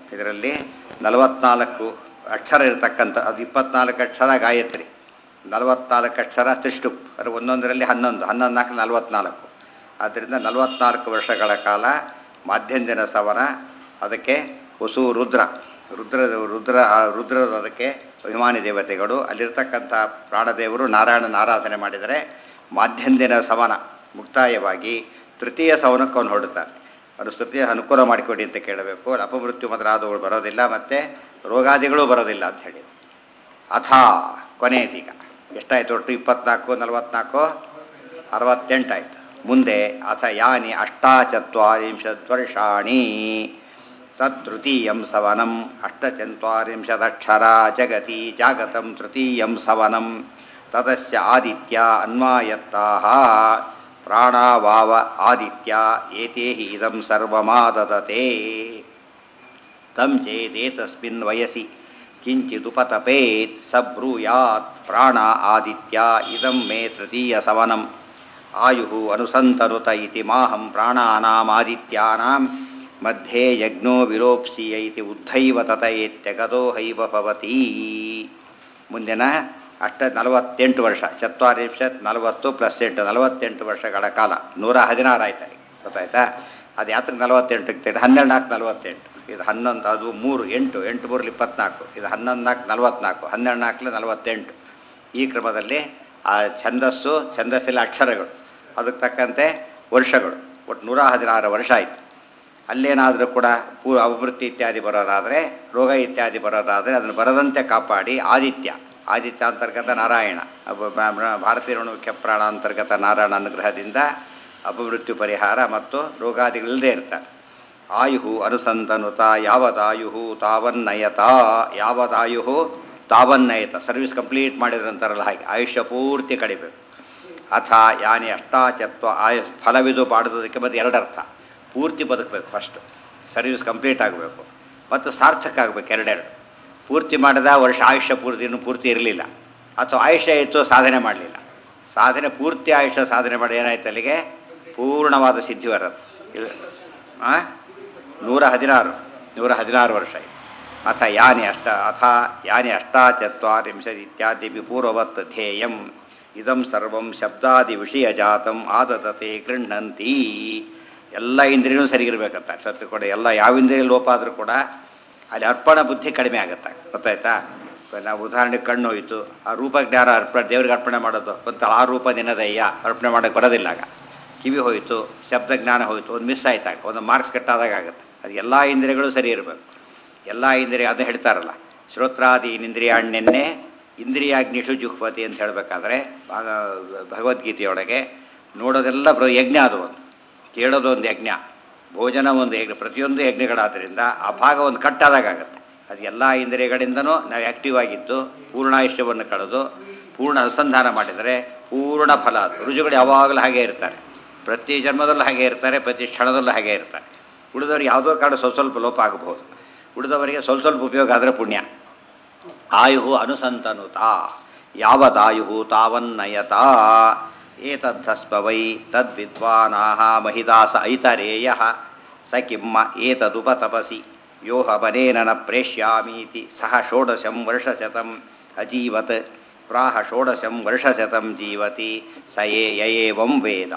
ಇದರಲ್ಲಿ ನಲವತ್ನಾಲ್ಕು ಅಕ್ಷರ ಇರತಕ್ಕಂಥ ಅದು ಇಪ್ಪತ್ನಾಲ್ಕು ಅಕ್ಷರ ಗಾಯತ್ರಿ ನಲವತ್ನಾಲ್ಕು ಅಕ್ಷರ ತ್ರಿಷ್ಟು ಅದು ಒಂದೊಂದರಲ್ಲಿ ಹನ್ನೊಂದು ಹನ್ನೊಂದು ನಾಲ್ಕು ನಲವತ್ನಾಲ್ಕು ಆದ್ದರಿಂದ ನಲವತ್ನಾಲ್ಕು ವರ್ಷಗಳ ಕಾಲ ಮಾಧ್ಯಂಜನ ಸವನ ಅದಕ್ಕೆ ವಸು ರುದ್ರ ರುದ್ರ ರುದ್ರ ಆ ರುದ್ರದ ಅದಕ್ಕೆ ಅಭಿಮಾನಿ ದೇವತೆಗಳು ಅಲ್ಲಿರ್ತಕ್ಕಂಥ ಪ್ರಾಣದೇವರು ನಾರಾಯಣನ ಆರಾಧನೆ ಮಾಡಿದರೆ ಮಾಧ್ಯಂದಿನ ಸವನ ಮುಕ್ತಾಯವಾಗಿ ತೃತೀಯ ಸವನಕ್ಕೆ ಅವನು ಹೊರಡುತ್ತಾನೆ ಅವನು ತೃತೀಯ ಅನುಕೂಲ ಮಾಡಿಕೊಡಿ ಅಂತ ಕೇಳಬೇಕು ಅಪಮೃತ್ಯು ಮೊದಲಾದವುಗಳು ಬರೋದಿಲ್ಲ ಮತ್ತು ರೋಗಾದಿಗಳು ಬರೋದಿಲ್ಲ ಅಂತ ಹೇಳಿ ಅಥ ಕೊನೆಯದೀಗ ಎಷ್ಟಾಯಿತು ಒಟ್ಟು ಇಪ್ಪತ್ನಾಲ್ಕು ನಲವತ್ನಾಲ್ಕು ಅರವತ್ತೆಂಟಾಯಿತು ಮುಂದೆ ಅಥ ಯಾನಿ ಅಷ್ಟಾಚತ್ವರಿಂಶದ್ ವರ್ಷಾಣಿ ತತ್ತೃತೀಯಂ ಸವನಂ ಅಷ್ಟಚತ್ವರಿಂಶದಕ್ಷರ ಜಗತಿ ಜಾಗತಂ ತೃತೀಯಂ ಸವನಂ ತದಸ್ಯ ಆದಿತ್ಯ ಅನ್ವಾಯತ್ತಾಹ ಪ್ರಾಣಾವಾವ ಆದಿತ್ಯ ಏತೇ ಹಿ ಇದಂ ಸರ್ವಮಾದದತೆ ತಂ ಚೇದೇತಸ್ಮಿನ್ ವಯಸಿ ಕಿಂಚಿದುಪತಪೇತ್ ಸ ಬ್ರೂಯಾತ್ ಪ್ರಾಣ ಆದಿತ್ಯ ಇದಂ ಮೇ ತೃತೀಯ ಸವನಂ ಆಯು ಅನುಸಂತನುತ ಇತಿ ಮಾಹಂ ಪ್ರಾಣಾನಾಮಾದಿತ್ಯಾನಾಂ ಮಧ್ಯೆ ಯಜ್ಞೋ ವಿಲೋಪ್ಸಿಯ ಇತಿ ಉದ್ಧೈವ ತತಯೇತ್ಯಗದೋ ಹೈವ ಭವತಿ ಮುಂದಿನ ಅಷ್ಟ ನಲವತ್ತೆಂಟು ವರ್ಷ ಚತ್ವಾರಿಂಶತ್ ನಲವತ್ತು ಪ್ಲಸ್ ಎಂಟು ನಲವತ್ತೆಂಟು ವರ್ಷಗಳ ಕಾಲ ನೂರ ಹದಿನಾರು ಆಯ್ತು ಗೊತ್ತಾಯ್ತಾ ಅದು ಯಾತಕ್ಕೆ ನಲವತ್ತೆಂಟಕ್ಕೆ ಹನ್ನೆರಡು ನಾಲ್ಕು ನಲವತ್ತೆಂಟು ಇದು ಹನ್ನೊಂದು ಅದು ಮೂರು ಎಂಟು ಎಂಟು ಮೂರಲ್ಲಿ ಇಪ್ಪತ್ನಾಲ್ಕು ಇದು ಹನ್ನೊಂದು ನಾಲ್ಕು ನಲವತ್ನಾಲ್ಕು ಹನ್ನೆರಡು ನಾಲ್ಕಲೆ ನಲವತ್ತೆಂಟು ಈ ಕ್ರಮದಲ್ಲಿ ಆ ಛಂದಸ್ಸು ಛಂದಸ್ಸಿನ ಅಕ್ಷರಗಳು ಅದಕ್ಕೆ ತಕ್ಕಂತೆ ವರ್ಷಗಳು ಒಟ್ಟು ನೂರ ಹದಿನಾರು ವರ್ಷ ಆಯಿತು ಅಲ್ಲೇನಾದರೂ ಕೂಡ ಪೂ ಅವೃತ್ತಿ ಇತ್ಯಾದಿ ಬರೋದಾದರೆ ರೋಗ ಇತ್ಯಾದಿ ಬರೋದಾದರೆ ಅದನ್ನು ಬರದಂತೆ ಕಾಪಾಡಿ ಆದಿತ್ಯ ಆದಿತ್ಯ ಅಂತರ್ಗತ ನಾರಾಯಣ ಅಬ್ಬ ಬ- ಬ- ಭಾರತೀಯ ಮುಖ್ಯ ಪ್ರಾಣ ಅಂತರ್ಗತ ನಾರಾಯಣ ಅನುಗ್ರಹದಿಂದ ಅಪಮೃತ್ಯು ಪರಿಹಾರ ಮತ್ತು ರೋಗಾದಿಗಳಿಲ್ಲದೆ ಇರ್ತಾರೆ ಆಯು ಅನುಸಂತನುತ ಯಾವದಾಯು ತಾವನ್ನಯತ ಯಾವದಾಯು ತಾವನ್ನಯತ ಸರ್ವಿಸ್ ಕಂಪ್ಲೀಟ್ ಮಾಡಿದ್ರಂತಾರಲ್ಲ ಹಾಗೆ ಆಯುಷ್ಯ ಪೂರ್ತಿ ಕಡಿಬೇಕು ಅಥ ಯಾನಿ ಅಷ್ಟಾಚತ್ವ ಆಯು ಫಲವಿದು ಪಾಡುವುದಕ್ಕೆ ಮತ್ತು ಎರಡರ್ಥ ಪೂರ್ತಿ ಬದುಕಬೇಕು ಫಸ್ಟು ಸರ್ವಿಸ್ ಕಂಪ್ಲೀಟ್ ಆಗಬೇಕು ಮತ್ತು ಸಾರ್ಥಕ ಆಗಬೇಕು ಎರಡೆರಡು ಪೂರ್ತಿ ಮಾಡಿದ ವರ್ಷ ಆಯುಷ್ಯ ಪೂರ್ತಿ ಇನ್ನೂ ಪೂರ್ತಿ ಇರಲಿಲ್ಲ ಅಥವಾ ಆಯುಷ್ಯ ಇತ್ತು ಸಾಧನೆ ಮಾಡಲಿಲ್ಲ ಸಾಧನೆ ಪೂರ್ತಿ ಆಯುಷ್ಯ ಸಾಧನೆ ಮಾಡಿ ಏನಾಯ್ತು ಅಲ್ಲಿಗೆ ಪೂರ್ಣವಾದ ಸಿದ್ಧಿ ಬರೋದು ಇದು ಆ? ನೂರ ಹದಿನಾರು ನೂರ ಹದಿನಾರು ವರ್ಷ ಆಯಿತು ಅಥ ಯಾನಿ ಅಷ್ಟ ಅಥ ಯಾನಿ ಅಷ್ಟಾಚತ್ವರಿಂಶದ್ ಇತ್ಯಾದಿ ಪೂರ್ವವತ್ ಧ್ಯೇಯಂ ಇದಂ ಸರ್ವಂ ಶಬ್ದಾದಿ ವಿಷಯ ಜಾತಂ ಆದದತೆ ಗೃಹಂತಿ ಎಲ್ಲ ಇಂದ್ರಿಯೂ ಸರಿಗಿರ್ಬೇಕಂತ ಸತ್ತು ಕೂಡ ಎಲ್ಲ ಯಾವ ಇಂದ್ರಿಯ ಲೋಪ ಆದರೂ ಕೂಡ ಅಲ್ಲಿ ಅರ್ಪಣ ಬುದ್ಧಿ ಕಡಿಮೆ ಆಗುತ್ತೆ ಗೊತ್ತಾಯ್ತಾ ನಾವು ಉದಾಹರಣೆಗೆ ಕಣ್ಣು ಹೋಯಿತು ಆ ರೂಪಜ್ಞಾನ ಅರ್ಪಣೆ ದೇವ್ರಿಗೆ ಅರ್ಪಣೆ ಮಾಡೋದು ಅಂತ ಆ ರೂಪ ನಿನ್ನದಯ್ಯ ಅರ್ಪಣೆ ಮಾಡೋಕ್ಕೆ ಬರೋದಿಲ್ಲ ಆಗ ಕಿವಿ ಹೋಯಿತು ಶಬ್ದ ಜ್ಞಾನ ಹೋಯಿತು ಒಂದು ಮಿಸ್ ಆಯ್ತಾಗ ಒಂದು ಮಾರ್ಕ್ಸ್ ಕಟ್ಟಾದಾಗ ಆಗುತ್ತೆ ಅದು ಎಲ್ಲ ಇಂದ್ರಿಯಗಳು ಸರಿ ಇರಬೇಕು ಎಲ್ಲ ಇಂದ್ರಿಯ ಅದು ಹೇಳ್ತಾರಲ್ಲ ಶ್ರೋತ್ರಾದಿ ಇಂದ್ರಿಯಾಣ್ಯನ್ನೇ ಇಂದ್ರಿಯಾಗ್ನಿಷು ಜುಹ್ವತಿ ಅಂತ ಹೇಳಬೇಕಾದ್ರೆ ಭಗವದ್ಗೀತೆಯೊಳಗೆ ನೋಡೋದೆಲ್ಲ ಪ್ರ ಯಜ್ಞ ಅದು ಒಂದು ಕೇಳೋದು ಒಂದು ಯಜ್ಞ ಭೋಜನ ಒಂದು ಯಜ್ಞ ಪ್ರತಿಯೊಂದು ಯಜ್ಞಗಳಾದ್ದರಿಂದ ಆ ಭಾಗ ಒಂದು ಕಟ್ಟಾದಾಗ ಆಗುತ್ತೆ ಅದು ಎಲ್ಲ ಇಂದ್ರಿಯಗಳಿಂದನೂ ನಾವು ಆ್ಯಕ್ಟಿವ್ ಆಗಿದ್ದು ಪೂರ್ಣಾಯುಷ್ಯವನ್ನು ಕಳೆದು ಪೂರ್ಣ ಅನುಸಂಧಾನ ಮಾಡಿದರೆ ಪೂರ್ಣ ಫಲ ಅದು ರುಜುಗಳು ಯಾವಾಗಲೂ ಹಾಗೆ ಇರ್ತಾರೆ ಪ್ರತಿ ಜನ್ಮದಲ್ಲೂ ಹಾಗೆ ಇರ್ತಾರೆ ಪ್ರತಿ ಕ್ಷಣದಲ್ಲೂ ಹಾಗೆ ಇರ್ತಾರೆ ಉಳಿದವ್ರಿಗೆ ಯಾವುದೋ ಕಾರಣ ಸ್ವಲ್ಪ ಸ್ವಲ್ಪ ಲೋಪ ಆಗಬಹುದು ಉಳಿದವರಿಗೆ ಸ್ವಲ್ಪ ಸ್ವಲ್ಪ ಉಪಯೋಗ ಆದರೆ ಪುಣ್ಯ ಆಯು ಅನುಸಂತನುತ ಯಾವದಾಯು ತಾವನ್ನಯತ ಏತದ್ಧಸ್ಮ ವೈ ತದ್ವಿದ್ವಾನಾಹ ಮಹಿದಾಸ ಐತರೇಯ ಸ ಕಿಮ್ಮ ಏತದುಪತಪಸಿ ಯೋಹಬನೇನ ನ ಪ್ರೇಷ್ಯಾಮೀತಿ ಸಹ ಷೋಡಶಂ ವರ್ಷಶತಂ ಅಜೀವತ್ ಪ್ರಾಹ ಷೋಡಶಂ ವರ್ಷಶತಂ ಜೀವತಿ ಸ ಯೇ ಯಯೇವಂ ವೇದ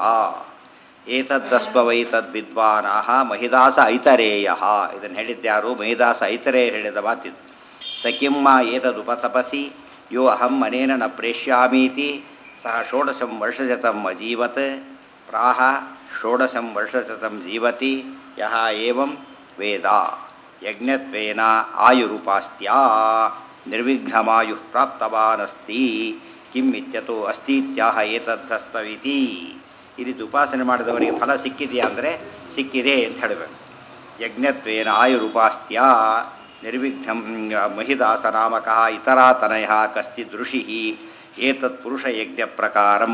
ಏತದ್ದಸ್ಮ ವೈ ತದ್ವಿದ್ವಾನಾಹ ಮಹಿದಾಸ ಐತರೇಯ ಇದನ್ನು ಹೇಳಿದ್ಯಾರು ಮಹಿದಾಸ ಐತರೇಯ ಹೇಳಿದ ಮಾತಿದು ಸಕಿಮ್ಮ ಏತದುಪತಪಸಿ ಯೋ ಅಹಂ ಅನೇನ ನ ಪ್ರೇಷ್ಯಾಮೀತಿ ಸಹ ಷೋಡಶಂ ವರ್ಷಶತಂ ಅಜೀವತ್ ಪ್ರಾಹ ಷೋಡಶಂ ವರ್ಷಶತಂ ಜೀವತಿ ಯಹ ಏವಂ ವೇದ ಯಜ್ಞತ್ವೇನ ಆಯುರುಪಾಸ್ತ್ಯಾ ನಿರ್ವಿಘ್ನಮಾಯು ಪ್ರಾಪ್ತವಾನಸ್ತಿ ಕಿಂ ಇತ್ಯತೋ ಅಸ್ತೀತ್ಯಾಹ ಏತದ್ಧಸ್ತವಿತಿ ಈ ರೀತಿ ಉಪಾಸನೆ ಮಾಡಿದವರಿಗೆ ಫಲ ಸಿಕ್ಕಿದೆಯಾ ಅಂದರೆ ಸಿಕ್ಕಿದೆ ಅಂತ ಹೇಳಬೇಕು ಯಜ್ಞತ್ವೇನ ಆಯುರುಪಾಸ್ತ್ಯ ನಿರ್ವಿಘ್ನಂ ಮಹಿದಾಸನಾಮಕ ಇತರಾತನಯ ಕಶ್ಚಿದ್ ಋಷಿ ಏತತ್ ಪುರುಷಯಜ್ಞ ಪ್ರಕಾರಂ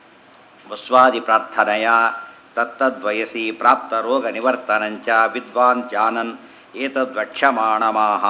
ವಸ್ವಾದಿ ಪ್ರಾರ್ಥನೆಯ ತತ್ತದ್ವಯಸಿ ಪ್ರಾಪ್ತ ರೋಗ ನಿವರ್ತನಂಚ ವಿದ್ವಾನ್ ಜಾನನ್ ಏತದ್ವಕ್ಷ್ಯಮಾಣಮಾಹ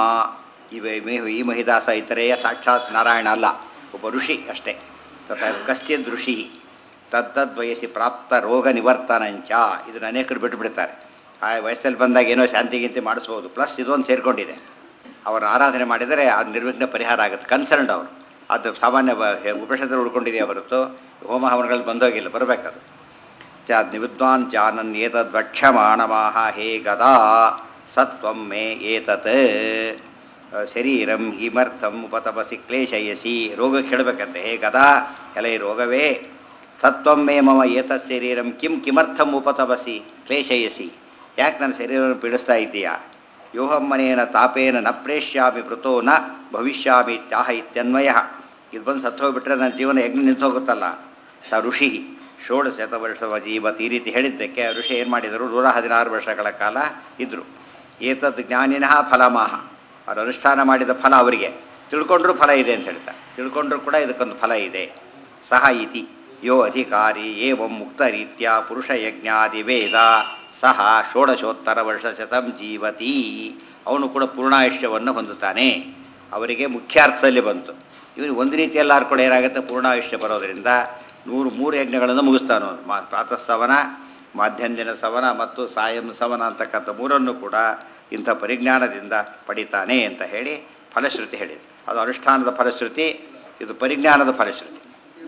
ಇವೆ ಈ ಮಹಿದಾಸ ಇತರೆಯ ಸಾಕ್ಷಾತ್ ನಾರಾಯಣ ಅಲ್ಲ ಒಬ್ಬ ಋಷಿ ಅಷ್ಟೇ ಗೊತ್ತಾಯ್ತು ಕಶ್ಚಿದ್ ಋಷಿ ತದ್ದದ್ವಯಸಿ ಪ್ರಾಪ್ತ ರೋಗ ನಿವರ್ತನಂಚ ಇದನ್ನು ಅನೇಕರು ಬಿಟ್ಟುಬಿಡ್ತಾರೆ ಆ ವಯಸ್ಸಲ್ಲಿ ಬಂದಾಗ ಏನೋ ಶಾಂತಿ ಗೀಂತಿ ಮಾಡಿಸ್ಬೋದು ಪ್ಲಸ್ ಇದೊಂದು ಸೇರಿಕೊಂಡಿದೆ ಅವರ ಆರಾಧನೆ ಮಾಡಿದರೆ ಅದು ನಿರ್ವಿಘ್ನ ಪರಿಹಾರ ಆಗುತ್ತೆ ಕನ್ಸರ್ನ್ಡ್ ಅವರು ಅದು ಸಾಮಾನ್ಯ ಉಪನಿಷತ್ತಲ್ಲಿ ಉಳ್ಕೊಂಡಿದೆಯೇ ಹೊರತು ಹೋಮ ಹವನಗಳಲ್ಲಿ ಬಂದೋಗಿಲ್ಲ ಬರಬೇಕದು ಚ ನಿವಿದ್ವಾನ್ ಚಾನನ್ ಏತದ್ ವಕ್ಷ್ಯಮಾಣಮಾಹ ಹೇ ಗದಾ ಸತ್ವಂ ಮೇ ಏತತ್ ಶರೀರಂ ಹಿಮರ್ಥಂ ಉಪತಪಸಿ ಕ್ಲೇಶಯಸಿ ರೋಗಕ್ಕೆ ಹೇಳಬೇಕಂತೆ ಹೇ ಗದಾ ಎಲೆ ರೋಗವೇ ಸತ್ವಂ ಮೇ ಮಮ ಏತತ್ ಶರೀರಂ ಕಿಂ ಕಿಮರ್ಥಂ ಉಪತಪಸಿ ಕ್ಲೇಶಯಸಿ ಯಾಕೆ ನನ್ನ ಶರೀರವನ್ನು ಪೀಡಿಸ್ತಾ ಇದ್ದೀಯಾ ಯೋಹಮ್ಮನೇನ ತಾಪೇನ ನ ಪ್ರೇಷ್ಯಾಮಿ ಮೃತೋ ನ ಭವಿಷ್ಯಾಮಿ ತ್ಯಾಹ ಇತ್ಯನ್ವಯ ಇದು ಬಂದು ಸತ್ತು ಹೋಗ್ಬಿಟ್ರೆ ನನ್ನ ಜೀವನ ಹೆಗ್ನೆ ನಿಂತು ಹೋಗುತ್ತಲ್ಲ ಸ ಋಷಿ ಷೋಡಶತ ವರ್ಷವ ಜೀವತ್ ಈ ರೀತಿ ಹೇಳಿದ್ದಕ್ಕೆ ಋಷಿ ಏನು ಮಾಡಿದರು ನೂರ ಹದಿನಾರು ವರ್ಷಗಳ ಕಾಲ ಇದ್ದರು ಏತದ್ ಜ್ಞಾನಿನಃ ಫಲಮಾಹ ಅವರು ಅನುಷ್ಠಾನ ಮಾಡಿದ ಫಲ ಅವರಿಗೆ ತಿಳ್ಕೊಂಡ್ರೂ ಫಲ ಇದೆ ಅಂತ ಹೇಳ್ತಾರೆ ತಿಳ್ಕೊಂಡ್ರೂ ಕೂಡ ಇದಕ್ಕೊಂದು ಫಲ ಇದೆ ಸಹ ಇತಿ ಯೋ ಅಧಿಕಾರಿ ಏವಂ ಮುಕ್ತ ರೀತ್ಯ ಪುರುಷ ಯಜ್ಞಾದಿ ವೇದ ಸಹ ಷೋಡಶೋತ್ತರ ವರ್ಷ ಶತಂ ಜೀವತಿ ಅವನು ಕೂಡ ಪೂರ್ಣಾಯುಷ್ಯವನ್ನು ಹೊಂದುತ್ತಾನೆ ಅವರಿಗೆ ಮುಖ್ಯಾರ್ಥದಲ್ಲಿ ಬಂತು ಇವನು ಒಂದು ರೀತಿಯಲ್ಲಿ ಕೂಡ ಏನಾಗುತ್ತೆ ಪೂರ್ಣಾಯುಷ್ಯ ಬರೋದರಿಂದ ನೂರು ಮೂರು ಯಜ್ಞಗಳನ್ನು ಮುಗಿಸ್ತಾನು ಮಾ ಪ್ರಾತಃ ಸವನ ಮಾಧ್ಯಂದಿನ ಸವನ ಮತ್ತು ಸಾಯಂ ಸವನ ಅಂತಕ್ಕಂಥ ಮೂರನ್ನು ಕೂಡ ಇಂಥ ಪರಿಜ್ಞಾನದಿಂದ ಪಡಿತಾನೆ ಅಂತ ಹೇಳಿ ಫಲಶ್ರುತಿ ಹೇಳಿದೆ ಅದು ಅನುಷ್ಠಾನದ ಫಲಶ್ರುತಿ ಇದು ಪರಿಜ್ಞಾನದ ಫಲಶ್ರುತಿ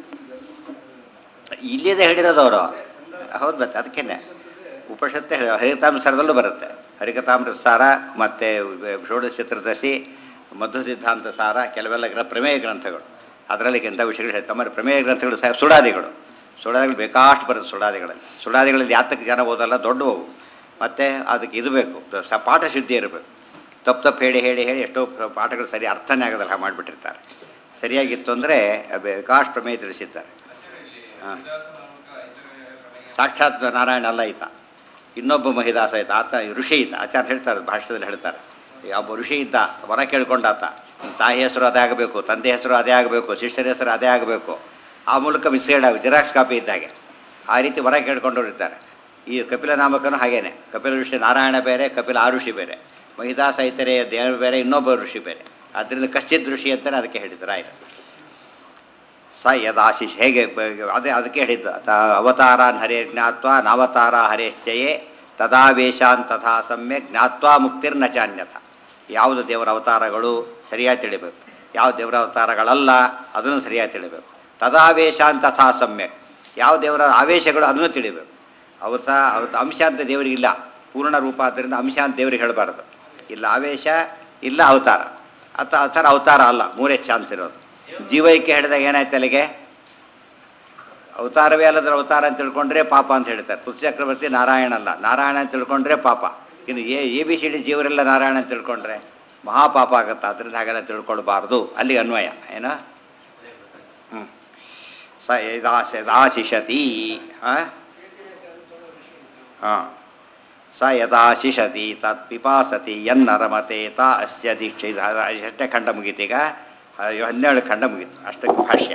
ಇಲ್ಲಿದೆ ಹೇಳಿರೋದು ಅವರು ಹೌದು ಮತ್ತೆ ಅದಕ್ಕೇನೆ ಉಪನಿಷತ್ತೆ ಹೇಳಿ ಹರಿಕತಾಮೃತದಲ್ಲೂ ಬರುತ್ತೆ ಹರಿಕತಾಮೃತ ಸಾರ ಮತ್ತು ಷೋಡಶ ಚತುರ್ದಶಿ ಮಧು ಸಿದ್ಧಾಂತ ಸಾರ ಕೆಲವೆಲ್ಲ ಗ್ರ ಪ್ರಮೇಯ ಗ್ರಂಥಗಳು ಅದರಲ್ಲಿ ಎಂಥ ವಿಷಯಗಳು ಹೇಳ್ತಾರೆ ಆಮೇಲೆ ಪ್ರಮೇಯ ಗ್ರಂಥಗಳು ಸಹ ಸುಡಾದಿಗಳು ಸುಡಾದಿಗಳು ಬೇಕಾಷ್ಟು ಬರುತ್ತೆ ಸುಡಾದಿಗಳಲ್ಲಿ ಸುಡಾದಿಗಳಲ್ಲಿ ಯಾತಕ್ಕೆ ಜನ ಓದಲ್ಲ ದೊಡ್ಡವು ಮತ್ತು ಅದಕ್ಕೆ ಇದು ಬೇಕು ಸ ಪಾಠ ಶುದ್ಧಿ ಇರಬೇಕು ತಪ್ಪು ತಪ್ಪು ಹೇಳಿ ಹೇಳಿ ಹೇಳಿ ಎಷ್ಟೋ ಪ್ರ- ಪಾಠಗಳು ಸರಿ ಅರ್ಥನೇ ಆಗೋದಲ್ಲ ಹಾಗೆ ಮಾಡಿಬಿಟ್ಟಿರ್ತಾರೆ ಸರಿಯಾಗಿತ್ತು ಅಂದರೆ ಬೇಕಾಷ್ಟು ಪ್ರಮೇಯ ತಿಳಿಸಿದ್ದಾರೆ ಹಾಂ ಸಾಕ್ಷಾತ್ ನಾರಾಯಣ ಅಲ್ಲ ಈತ ಇನ್ನೊಬ್ಬ ಮಹಿದಾಸ ಆಯ್ತು ಆತ ಋಷಿ ಇದ್ದ ಆಚಾರ್ಯ ಹೇಳ್ತಾರೆ ಭಾಷ್ಯದಲ್ಲಿ ಹೇಳ್ತಾರೆ ಒಬ್ಬ ಋಷಿ ಇದ್ದ ವರ ಕೇಳ್ಕೊಂಡಾತ ತಾಯಿ ಹೆಸರು ಅದೇ ಆಗಬೇಕು ತಂದೆ ಹೆಸರು ಅದೇ ಆಗಬೇಕು ಶಿಷ್ಯರ ಹೆಸರು ಅದೇ ಆಗಬೇಕು ಆ ಮೂಲಕ ಮಿಸ್ಗೈಡ್ ಆಗಿ ಜಿರಾಕ್ಸ್ ಕಾಪಿ ಇದ್ದಾಗೆ ಆ ರೀತಿ ವರ ಕೇಳ್ಕೊಂಡವರಿದ್ದಾರೆ ಈ ಕಪಿಲ ನಾಮಕನು ಹಾಗೇನೆ ಕಪಿಲ ಋಷಿ ನಾರಾಯಣ ಬೇರೆ ಕಪಿಲ ಆ ಋಷಿ ಬೇರೆ ಮಹಿದಾಸ ಇತರೆ ದೇವ ಬೇರೆ ಇನ್ನೊಬ್ಬ ಋಷಿ ಬೇರೆ ಆದ್ದರಿಂದ ಕಶ್ಚಿತ್ ಋಷಿ ಅಂತಲೇ ಅದಕ್ಕೆ ಹೇಳಿದ್ರು ಆಯ್ತು ಸ ಯದಾಶಿಷ್ ಹೇಗೆ ಬ- ಅದೇ ಅದಕ್ಕೆ ಹೇಳಿದ್ದು ತ ಅವತಾರಾನ್ ಹರೇ ಜ್ಞಾತ್ವ ನಾವತಾರ ಹರೇಶ್ಚಯೇ ತದಾವೇಶಾನ್ ತಥಾ ಸಮ್ಯಕ್ ಜ್ಞಾತ್ವಾ ಮುಕ್ತಿರ್ನ ಚಾನ್ಯಥ ಯಾವುದು ದೇವರ ಅವತಾರಗಳು ಸರಿಯಾಗಿ ತಿಳಿಬೇಕು ಯಾವ ದೇವರ ಅವತಾರಗಳಲ್ಲ ಅದನ್ನು ಸರಿಯಾಗಿ ತಿಳಿಬೇಕು ತದಾವೇಶಾನ್ ತಥಾ ಸಮ್ಯಕ್ ಯಾವ ದೇವರ ಆವೇಶಗಳು ಅದನ್ನು ತಿಳಿಬೇಕು ಅವತ ಅವತ್ತು ಅಂಶ ಅಂತ ದೇವರಿಗಿಲ್ಲ ಪೂರ್ಣ ರೂಪ ಆದ್ದರಿಂದ ಅಂಶ ಅಂತ ದೇವರಿಗೆ ಹೇಳಬಾರ್ದು ಇಲ್ಲ ಆವೇಶ ಇಲ್ಲ ಅವತಾರ ಅಥ ಆ ಥರ ಅವತಾರ ಅಲ್ಲ ಮೂರೇ ಚಾನ್ಸ್ ಇರೋದು ಜೀವೈಕ್ಯ ಹೇಳಿದಾಗ ಏನಾಯ್ತು ಅಲ್ಲಿಗೆ ಅವತಾರವೇ ಅಲ್ಲದ್ರ ಅವತಾರ ಅಂತ ತಿಳ್ಕೊಂಡ್ರೆ ಪಾಪ ಅಂತ ಹೇಳ್ತಾರೆ ಪೃಥ್ವಿ ಚಕ್ರವರ್ತಿ ನಾರಾಯಣ ಅಲ್ಲ ನಾರಾಯಣ ಅಂತ ತಿಳ್ಕೊಂಡ್ರೆ ಪಾಪ ಇನ್ನು A A B C D ಜೀವರೆಲ್ಲ ನಾರಾಯಣ ಅಂತ ತಿಳ್ಕೊಂಡ್ರೆ ಮಹಾಪಾಪ ಆಗುತ್ತೆ ಅದರಿಂದ ಹಾಗೆಲ್ಲ ತಿಳ್ಕೊಳ್ಬಾರ್ದು ಅಲ್ಲಿ ಅನ್ವಯ ಏನೋ ಹ್ಞೂ ಸ ಯದಾಶ ಯದಾಶಿಷತಿ ಹಾಂ ಹಾಂ ಸ ಯದಾಶಿಷತಿ ತತ್ ಪಿಪಾಸತಿ ಯನ್ನರಮತೆ ತಾ ಅಸ್ಯ ದೀಕ್ಷೆ ಇದು ಅಷ್ಟೇ ಖಂಡ ಮುಗೀತೀಗ ಅಯ್ಯೋ, ಹನ್ನೆರಡು ಖಂಡ ಮುಗೀತು ಅಷ್ಟಕ್ಕೆ ಭಾಷ್ಯ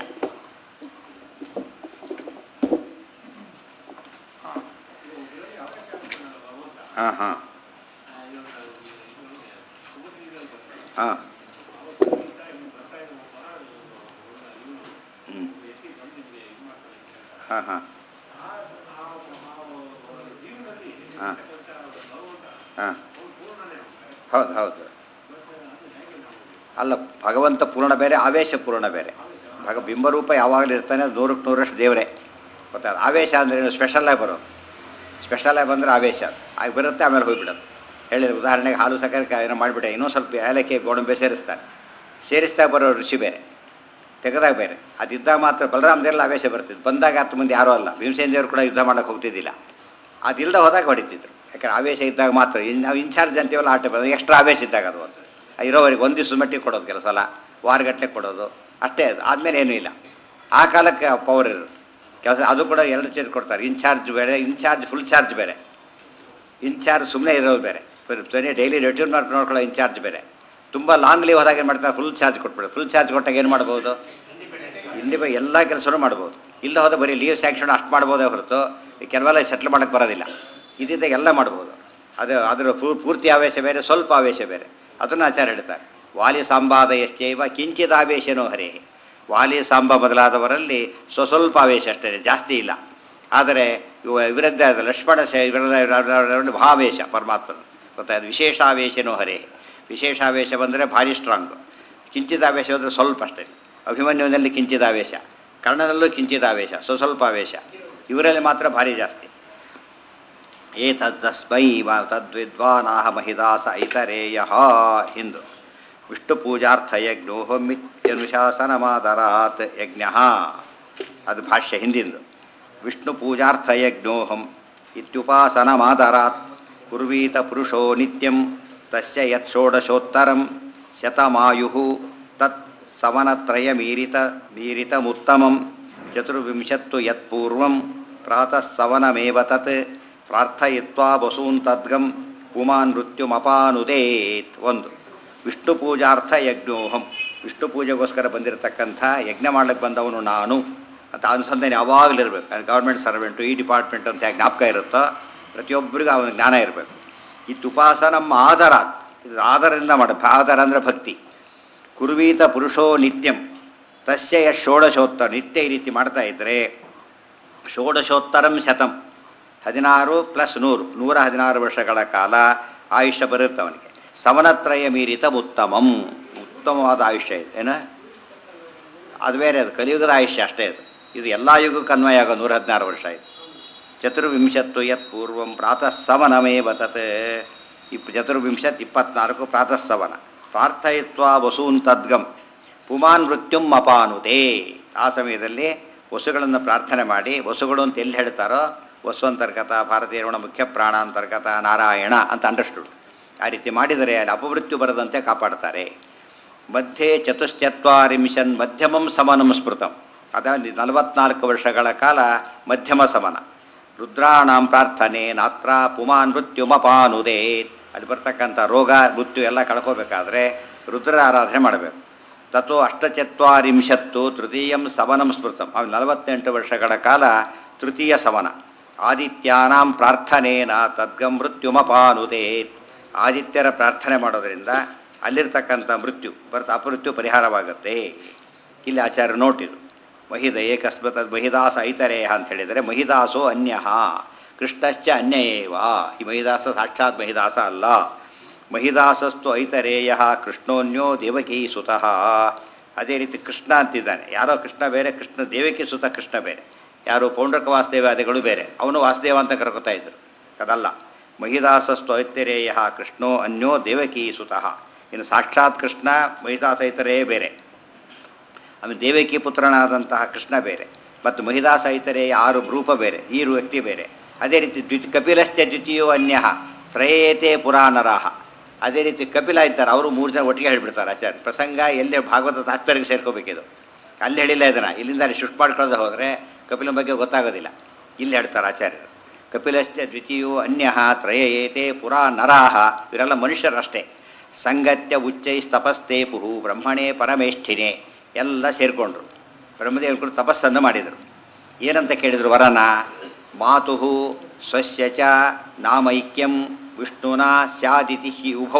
ಹಾಂ ಹಾಂ ಹಾಂ ಹ್ಞೂ ಹಾಂ ಹಾಂ ಹಾಂ ಹಾಂ ಹೌದು ಹೌದು ಅಲ್ಲ ಭಗವಂತ ಪೂರ್ಣ ಬೇರೆ ಆವೇಶ ಪೂರ್ಣ ಬೇರೆ ಭಗ ಬಿಂಬರೂಪ ಯಾವಾಗಲೂ ಇರ್ತಾನೆ ಅದು ನೂರಕ್ಕೆ ನೂರಷ್ಟು ದೇವರೇ ಗೊತ್ತಾಗ ಆವೇಶ ಅಂದರೆ ಏನು ಸ್ಪೆಷಲಾಗಿ ಬರೋದು ಸ್ಪೆಷಲಾಗಿ ಬಂದರೆ ಆವೇಶ ಆಗ ಬರುತ್ತೆ ಆಮೇಲೆ ಹೋಗ್ಬಿಡುತ್ತೆ ಹೇಳಿದ್ರೆ ಉದಾಹರಣೆಗೆ ಹಾಲು ಸಕ್ಕರೆ ಏನೋ ಮಾಡಿಬಿಟ್ಟೆ ಇನ್ನೂ ಸ್ವಲ್ಪ ಏಲಕ್ಕಿ ಗೋಡಂಬಿ ಸೇರಿಸ್ತಾನೆ ಸೇರಿಸ್ತಾ ಬರೋ ರುಚಿ ಬೇರೆ ತೆಗೆದಾಗ ಬೇರೆ ಅದಿದ್ದಾಗ ಮಾತ್ರ ಬಲರಾಮದೇವಲ್ಲ ಆವೇಶ ಬರ್ತಿದ್ದು ಬಂದಾಗ ಹತ್ತು ಮಂದಿ ಯಾರೂ ಅಲ್ಲ ಭೀಮಸೇನ ದೇವರು ಕೂಡ ಯುದ್ಧ ಮಾಡೋಕ್ಕೆ ಹೋಗ್ತಿದ್ದಿಲ್ಲ ಅದಿಲ್ಲದೆ ಹೋದಾಗ ಹೊಡಿತಿದ್ರು ಯಾಕಂದ್ರೆ ಆವೇಶ ಇದ್ದಾಗ ಮಾತ್ರ ಇನ್ನು ನಾವು ಇನ್ಚಾರ್ಜ್ ಅಂತೀವಲ್ಲ ಆಟ ಬರೋದು ಎಕ್ಸ್ಟ್ರಾ ಆವೇಶ ಇದ್ದಾಗ ಅದು ಒಂದು ಇರೋವರೆಗೆ ಒಂದು ದಿವಸದ ಮಟ್ಟಿಗೆ ಕೊಡೋದು ಕೆಲವು ಸಲ ವಾರಗಟ್ಟಲೆ ಕೊಡೋದು ಅಷ್ಟೇ ಅದು ಆದಮೇಲೆ ಏನೂ ಇಲ್ಲ ಆ ಕಾಲಕ್ಕೆ ಪವರ್ ಇರೋದು ಕೆಲಸ ಅದು ಕೂಡ ಎರಡು ಚೇಂಜ್ ಕೊಡ್ತಾರೆ ಇನ್ಚಾರ್ಜ್ ಬೇರೆ ಇನ್ಚಾರ್ಜ್ ಫುಲ್ ಚಾರ್ಜ್ ಬೇರೆ ಇನ್ಚಾರ್ಜ್ ಸುಮ್ಮನೆ ಇರೋದು ಬೇರೆ ಬರೀ ಡೈಲಿ ರೆಟ್ಯೂನ್ ಮಾಡಿ ನೋಡ್ಕೊಳ್ಳೋ ಇನ್ಚಾರ್ಜ್ ಬೇರೆ ತುಂಬ ಲಾಂಗ್ ಲೀವ್ ಹೋದಾಗ ಏನು ಮಾಡ್ತಾರೆ ಫುಲ್ ಚಾರ್ಜ್ ಕೊಟ್ಬಿಡು ಫುಲ್ ಚಾರ್ಜ್ ಕೊಟ್ಟಾಗ ಏನು ಮಾಡ್ಬೋದು ಇಂಡಿಪೆ ಎಲ್ಲ ಕೆಲಸನೂ ಮಾಡ್ಬೋದು ಇಲ್ಲ ಹೋದ ಬರೀ ಲೀವ್ ಸ್ಯಾಂಕ್ಷನ್ ಅಷ್ಟು ಮಾಡ್ಬೋದೇ ಹೊರತು ಈ ಕೆಲವೆಲ್ಲ ಸೆಟ್ಲ್ ಮಾಡೋಕ್ಕೆ ಬರೋದಿಲ್ಲ ಇದ್ದಿದ್ದಾಗ ಎಲ್ಲ ಮಾಡ್ಬೋದು ಅದು ಅದರ ಪೂ- ಪೂರ್ತಿ ಆವೇಶ ಬೇರೆ ಸ್ವಲ್ಪ ಆವೇಶ ಬೇರೆ ಅದನ್ನು ಆಚಾರ ಹೇಳ್ತಾರೆ ವಾಲಿ ಸಾಂಬಾದ ಎಷ್ಟೇವ ಕಿಂಚಿದ ಆವೇಶನೋ ಹರೇ ವಾಲಿ ಸಾಂಬ ಮೊದಲಾದವರಲ್ಲಿ ಸ್ವ ಸ್ವಲ್ಪ ಆವೇಶ ಅಷ್ಟೇ ಜಾಸ್ತಿ ಇಲ್ಲ ಆದರೆ ಇವ ಇವರದ್ದೇ ಆದ ಲಕ್ಷ್ಮಣ ಸ ಇವರೆಲ್ಲ ಭಾವೇಶ ಪರಮಾತ್ಮನ ಗೊತ್ತಾಯ್ತು ವಿಶೇಷಾವೇಶನೋ ಹರೇ ವಿಶೇಷಾವೇಶ ಬಂದರೆ ಭಾರಿ ಸ್ಟ್ರಾಂಗು ಕಿಂಚಿದಾವೇಶ ಅಂದರೆ ಸ್ವಲ್ಪ ಅಷ್ಟೇ ಅಭಿಮನ್ಯುವಿನಲ್ಲಿ ಕಿಂಚಿದಾವೇಶ ಕರ್ಣನಲ್ಲೂ ಕಿಂಚಿದಾವೇಶ ಸ್ವ ಸ್ವಲ್ಪ ಆವೇಶ ಇವರಲ್ಲಿ ಮಾತ್ರ ಭಾರಿ ಜಾಸ್ತಿ ಏತದ್ದಸ್ಮೈ ವ ತದ್ವಿದ್ವಾನಾಹ ಮಹಿದಾಸ ಐತರೇಯ ಹಿಂದು ವಿಷ್ಣು ಪೂಜಾರ್ಥ ಯಜ್ಞೋಹಮಿತ್ಯನುಶಾಸನಮಾದರಾತ್ ಯಜ್ಞ ಅದು ಭಾಷ್ಯ ಹಿಂದಿಂದು ವಿಷ್ಣು ಪೂಜಾರ್ಥ ಯಜ್ಞೋಹಂ ಇತ್ಯುಪಾಸನಮಾದರಾತ್ ಕುರ್ವೀತ ಪುರುಷೋ ನಿತ್ಯಂ ತಸ್ಯ ಯತ್ ಷೋಡಶೋತ್ತರಂ ಶತಮಾಯು ತತ್ ಸಮನತ್ರಯ ಮೀರಿತ ಮೀರಿತಮುತ್ತಮಂ ಚತುರ್ವಿಂಶತ್ತು ಯತ್ಪೂರ್ವಂ ಪ್ರಾತಃ ಸವನಮೇವ ತತ್ ಪ್ರಾರ್ಥಯಿತ್ವಾ ಬಸೂನ್ ತದ್ಗಂ ಪುಮಾನ್ ಮೃತ್ಯುಮಪಾನುದೇತ್ ಒಂದು ವಿಷ್ಣು ಪೂಜಾರ್ಥ ಯಜ್ಞೋಹಂ ವಿಷ್ಣು ಪೂಜೆಗೋಸ್ಕರ ಬಂದಿರತಕ್ಕಂಥ ಯಜ್ಞ ಮಾಡ್ಲಿಕ್ಕೆ ಬಂದವನು ನಾನು ಅಂತ ಅನುಸಂಧಾನ ಯಾವಾಗಲಿರ್ಬೇಕು ಗೌರ್ಮೆಂಟ್ ಸರ್ವೆಂಟು ಈ ಡಿಪಾರ್ಟ್ಮೆಂಟ್ ಅಂತ ಯಾಕೆ ಜ್ಞಾಪಕ ಇರುತ್ತೋ ಪ್ರತಿಯೊಬ್ಬರಿಗೂ ಅವನ ಜ್ಞಾನ ಇರಬೇಕು ಇದು ಉಪಾಸನಮ್ಮ ಆಧಾರ ಇದು ಆಧಾರದಿಂದ ಮಾಡ ಆಧಾರ ಅಂದರೆ ಭಕ್ತಿ ಕುರ್ವೀತ ಪುರುಷೋ ನಿತ್ಯಂ ತಸ್ಯ ಯಶ್ ಷೋಡಶೋತ್ತರ ನಿತ್ಯ ಈ ರೀತಿ ಮಾಡ್ತಾ ಇದ್ದರೆ ಷೋಡಶೋತ್ತರಂ ಶತಂ ಹದಿನಾರು ಪ್ಲಸ್ ನೂರು ನೂರ ಹದಿನಾರು ವರ್ಷಗಳ ಕಾಲ ಆಯುಷ್ಯ ಬರುತ್ತೆ ಅವನಿಗೆ ಸಮನತ್ರಯ ಮೀರಿತ ಉತ್ತಮಂ ಉತ್ತಮವಾದ ಆಯುಷ್ಯ ಇದೆ ಏನ ಅದು ಬೇರೆ ಅದು ಕಲಿಯುಗದ ಆಯುಷ್ಯ ಅಷ್ಟೇ ಅದು ಇದು ಎಲ್ಲ ಯುಗಕ್ಕೆ ಅನ್ವಯ ಆಗೋ ನೂರ ಹದಿನಾರು ವರ್ಷ ಆಯಿತು ಚತುರ್ವಿಂಶತ್ತು ಯತ್ ಪೂರ್ವಂ ಪ್ರಾತಃ ಸವನಮೇವ ತತ್ ಇಪ್ ಚತುರ್ವಿಂಶತ್ ಇಪ್ಪತ್ನಾಲ್ಕು ಪ್ರಾತಃ ಸವನ ಪ್ರಾರ್ಥಯಿತ್ವ ವಸೂನ್ ತದ್ಗಂ ಪುಮಾನ್ ಮೃತ್ಯುಂ ಅಪಾನುದೇ ಆ ಸಮಯದಲ್ಲಿ ವಸುಗಳನ್ನು ಪ್ರಾರ್ಥನೆ ಮಾಡಿ ವಸುಗಳು ಅಂತ ಎಲ್ಲಿ ಹೇಳ್ತಾರೋ ವಸು ಅಂತರ್ಗತ ಭಾರತೀಯ ರಮಣ ಮುಖ್ಯ ಪ್ರಾಣ ಅಂತರ್ಗತ ನಾರಾಯಣ ಅಂತ ಅಂಡರ್ಸ್ಟುಡ್ ಆ ರೀತಿ ಮಾಡಿದರೆ ಅಲ್ಲಿ ಅಪಮೃತ್ಯು ಬರದಂತೆ ಕಾಪಾಡ್ತಾರೆ ಮಧ್ಯೆ ಚತುಶ್ಚತ್ವಾರಿಂಶನ್ ಮಧ್ಯಮಂ ಸಮನಂ ಸ್ಮೃತಂ ಅದಾಗಿ ನಲವತ್ನಾಲ್ಕು ವರ್ಷಗಳ ಕಾಲ ಮಧ್ಯಮ ಸಮನ ರುದ್ರಾಣಾಂ ಪ್ರಾರ್ಥನೆ ನಾತ್ರ ಪುಮಾನ್ ಮೃತ್ಯುಮಪಾನುದೇ ಅಲ್ಲಿ ಬರ್ತಕ್ಕಂಥ ರೋಗ ಮೃತ್ಯು ಎಲ್ಲ ಕಳ್ಕೋಬೇಕಾದ್ರೆ ರುದ್ರ ಆರಾಧನೆ ಮಾಡಬೇಕು ತಥೋ ಅಷ್ಟಚತ್ವಾರಿಂಶತ್ತು ತೃತೀಯಂ ಸಮನಂ ಸ್ಮೃತಂ ಅವು ನಲವತ್ತೆಂಟು ವರ್ಷಗಳ ಕಾಲ ತೃತೀಯ ಸಮನ ಆದಿತ್ಯಾನಾಂ ಪ್ರಾರ್ಥನೇನ ತದ್ಗಂ ಮೃತ್ಯುಮಪಾನುದೇತ್ ಆದಿತ್ಯರ ಪ್ರಾರ್ಥನೆ ಮಾಡೋದರಿಂದ ಅಲ್ಲಿರ್ತಕ್ಕಂಥ ಮೃತ್ಯು ಬರ್ತ ಅಪಮೃತ್ಯು ಪರಿಹಾರವಾಗುತ್ತೆ ಇಲ್ಲಿ ಆಚಾರ್ಯ ನೋಟಿದು ಮಹಿದ ಏಕಸ್ಮತ್ ಮಹಿದಾಸ ಐತರೇಯ ಅಂತ ಹೇಳಿದರೆ ಮಹಿದಾಸೋ ಅನ್ಯ ಕೃಷ್ಣಶ್ಚ ಅನ್ಯ ಏವ ಈ ಮಹಿದಾಸ ಸಾಕ್ಷಾತ್ ಮಹಿದಾಸ ಅಲ್ಲ ಮಹಿದಾಸಸ್ತು ಐತರೇಯ ಕೃಷ್ಣೋನ್ಯೋ ದೇವಕೀ ಸುತಃ ಅದೇ ರೀತಿ ಕೃಷ್ಣ ಅಂತಿದ್ದಾನೆ ಯಾರೋ ಕೃಷ್ಣ ಬೇರೆ ಕೃಷ್ಣ ದೇವಕಿ ಸುತ ಕೃಷ್ಣ ಬೇರೆ ಯಾರು ಪೌಂಡ್ರಕ ವಾಸುದೇವಾದಿಗಳು ಬೇರೆ ಅವನು ವಾಸುದೇವ ಅಂತ ಕರ್ಕೋತಾ ಇದ್ರು ಅದಲ್ಲ ಮಹಿದಾಸಸ್ತು ಐತರೇಯ ಕೃಷ್ಣೋ ಅನ್ಯೋ ದೇವಕೀ ಸುತಃ ಇನ್ನು ಸಾಕ್ಷಾತ್ ಕೃಷ್ಣ ಮಹಿದಾಸ ಐತರೇಯ ಬೇರೆ ಆಮೇಲೆ ದೇವಕಿ ಪುತ್ರನಾದಂತಹ ಕೃಷ್ಣ ಬೇರೆ ಮತ್ತು ಮಹಿದಾಸ ಐತರೇಯ ಆರು ರೂಪ ಬೇರೆ ಈ ವ್ಯಕ್ತಿ ಬೇರೆ ಅದೇ ರೀತಿ ದ್ವಿತಿ ಕಪಿಲಶ್ಚ ದ್ವಿತೀಯೋ ಅನ್ಯ ತ್ರಯೇತೆ ಪುರಾಣರಾಹ ಅದೇ ರೀತಿ ಕಪಿಲ ಇದ್ದಾರೆ ಅವರು ಮೂರು ಜನ ಒಟ್ಟಿಗೆ ಹೇಳ್ಬಿಡ್ತಾರೆ ಆಚಾರ್ಯ ಪ್ರಸಂಗ ಎಲ್ಲೇ ಭಾಗವತ ತಾತ್ಪರ್ಯಕ್ಕೆ ಸೇರ್ಕೋಬೇಕಿದು ಅಲ್ಲಿ ಹೇಳಿಲ್ಲ ಇದನ್ನು ಇಲ್ಲಿಂದ ಅಲ್ಲಿ ಶಿಫ್ಟ್ ಮಾಡ್ಕೊಳ್ಳದೆ ಹೋದರೆ ಕಪಿಲನ ಬಗ್ಗೆ ಗೊತ್ತಾಗೋದಿಲ್ಲ ಇಲ್ಲಿ ಹೇಳ್ತಾರೆ ಆಚಾರ್ಯರು ಕಪಿಲಶ್ಚ ದ್ವಿತೀಯೋ ಅನ್ಯ ತ್ರಯೇತೆ ಪುರಾ ನರಾಹ ಇವರೆಲ್ಲ ಮನುಷ್ಯರಷ್ಟೇ ಸಂಗತ್ಯ ಉಚ್ಚೈಸ್ತಪಸ್ತೇ ಪುಹು ಬ್ರಹ್ಮಣೇ ಪರಮೇಷ್ಠಿನೇ ಎಲ್ಲ ಸೇರಿಕೊಂಡ್ರು ಬ್ರಹ್ಮದೇವರು ತಪಸ್ಸನ್ನು ಮಾಡಿದರು ಏನಂತ ಕೇಳಿದರು ವರನ ಮಾತು ಸ್ವಸ್ಯ ಚ ನಾಮೈಕ್ಯಂ ವಿಷ್ಣುನಾ ಸ್ಯಾದಿತಿ ಹಿ ಉಭೌ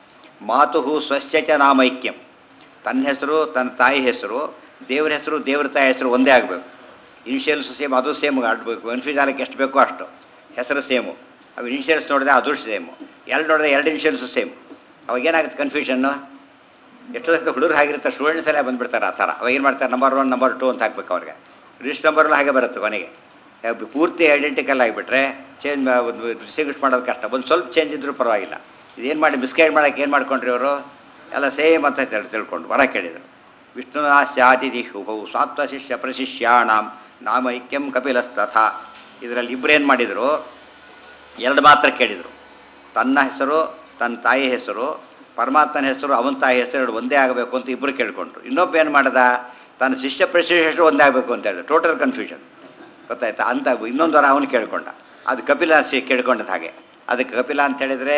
ಮಾತು ಸ್ವಸ್ಯ ಚ ನಾಮೈಕ್ಯಂ ತನ್ನ ಹೆಸರು ತನ್ನ ತಾಯಿ ಹೆಸರು ದೇವ್ರ ಹೆಸರು ದೇವ್ರ ತಾಯಿ ಹೆಸರು ಒಂದೇ ಆಗಬೇಕು ಇನಿಷಿಯಲ್ಸ್ ಸೇಮ್ ಅದು ಸೇಮ್ ಆಡಬೇಕು ಕನ್ಫ್ಯೂಸ್ ಎಷ್ಟು ಬೇಕೋ ಅಷ್ಟು ಹೆಸರು ಸೇಮು ಅವು ಇನಿಷಿಯಲ್ಸ್ ನೋಡಿದ್ರೆ ಅದು ಸೇಮು ಎರಡು ನೋಡಿದ್ರೆ ಎರಡು ಇನಿಷಿಯಲ್ಸು ಸೇಮ್ ಅವಾಗ ಏನಾಗುತ್ತೆ ಕನ್ಫ್ಯೂಷನ್ನು ಎಷ್ಟೋ ಸಲ ಹುಡುಗರು ಹಾಗಿರುತ್ತೆ ಸ್ಟೂಡೆಂಟ್ಸ್ ಎಲ್ಲ ಬಂದುಬಿಡ್ತಾರೆ ಆ ಥರ ಅವಾಗ ಏನು ಮಾಡ್ತಾರೆ ನಂಬರ್ ಒನ್ ನಂಬರ್ ಟು ಅಂತ ಹಾಕ್ಬೇಕು ಅವ್ರಿಗೆ ರಿಜಿಸ್ಟ್ ನಂಬರ್ಲು ಹಾಗೆ ಬರುತ್ತೆ ಕೊನೆಗೆ ಯಾವ ಪೂರ್ತಿ ಐಡೆಂಟಿಕಲ್ ಆಗಿಬಿಟ್ರೆ ಚೇಂಜ್ ಡಿಸ್ಟಿಂಗ್ವಿಷ್ ಮಾಡೋದು ಕಷ್ಟ ಒಂದು ಸ್ವಲ್ಪ ಚೇಂಜ್ ಇದ್ದರೂ ಪರವಾಗಿಲ್ಲ ಇದೇನು ಮಾಡಿ ಮಿಸ್ಗೈಡ್ ಮಾಡೋಕೆ ಏನು ಮಾಡ್ಕೊಂಡ್ರಿ ಅವರು ಎಲ್ಲ ಸೇಮ್ ಅಂತ ತಿಳ್ ತಿಳ್ಕೊಂಡು ವರ ಕೇಳಿದರು ವಿಷ್ಣುನಾ ಸ್ಯಾದಿತಿ ಶುಭವು ಸ್ವಾತ್ವ ಶಿಷ್ಯ ಪ್ರಶಿಷ್ಯಾಣಾಂ ನಾಮೈಕ್ಯಂ ಕಪಿಲಸ್ತಥ ಇದರಲ್ಲಿ ಇಬ್ಬರೇನು ಮಾಡಿದರು ಎರಡು ಮಾತ್ರ ಕೇಳಿದರು ತನ್ನ ಹೆಸರು ತನ್ನ ತಾಯಿ ಹೆಸರು ಪರಮಾತ್ಮನ ಹೆಸರು ಅವನ ತಾಯಿ ಹೆಸರು ಎರಡು ಒಂದೇ ಆಗಬೇಕು ಅಂತ ಇಬ್ಬರು ಕೇಳ್ಕೊಂಡ್ರು ಇನ್ನೊಬ್ಬ ಏನು ಮಾಡ್ದ ತನ್ನ ಶಿಷ್ಯ ಪ್ರಶಿಷ್ಯ ಹೆಸರು ಒಂದೇ ಆಗಬೇಕು ಅಂತ ಹೇಳಿದ್ರು ಟೋಟಲ್ ಕನ್ಫ್ಯೂಷನ್ ಗೊತ್ತಾಯ್ತಾ ಅಂತ ಇನ್ನೊಂದು ವರ ಅವನು ಕೇಳ್ಕೊಂಡ ಅದು ಕಪಿಲ ಸಿ ಕೇಳ್ಕೊಂಡದ್ದು ಹಾಗೆ ಅದಕ್ಕೆ ಕಪಿಲ ಅಂತ ಹೇಳಿದರೆ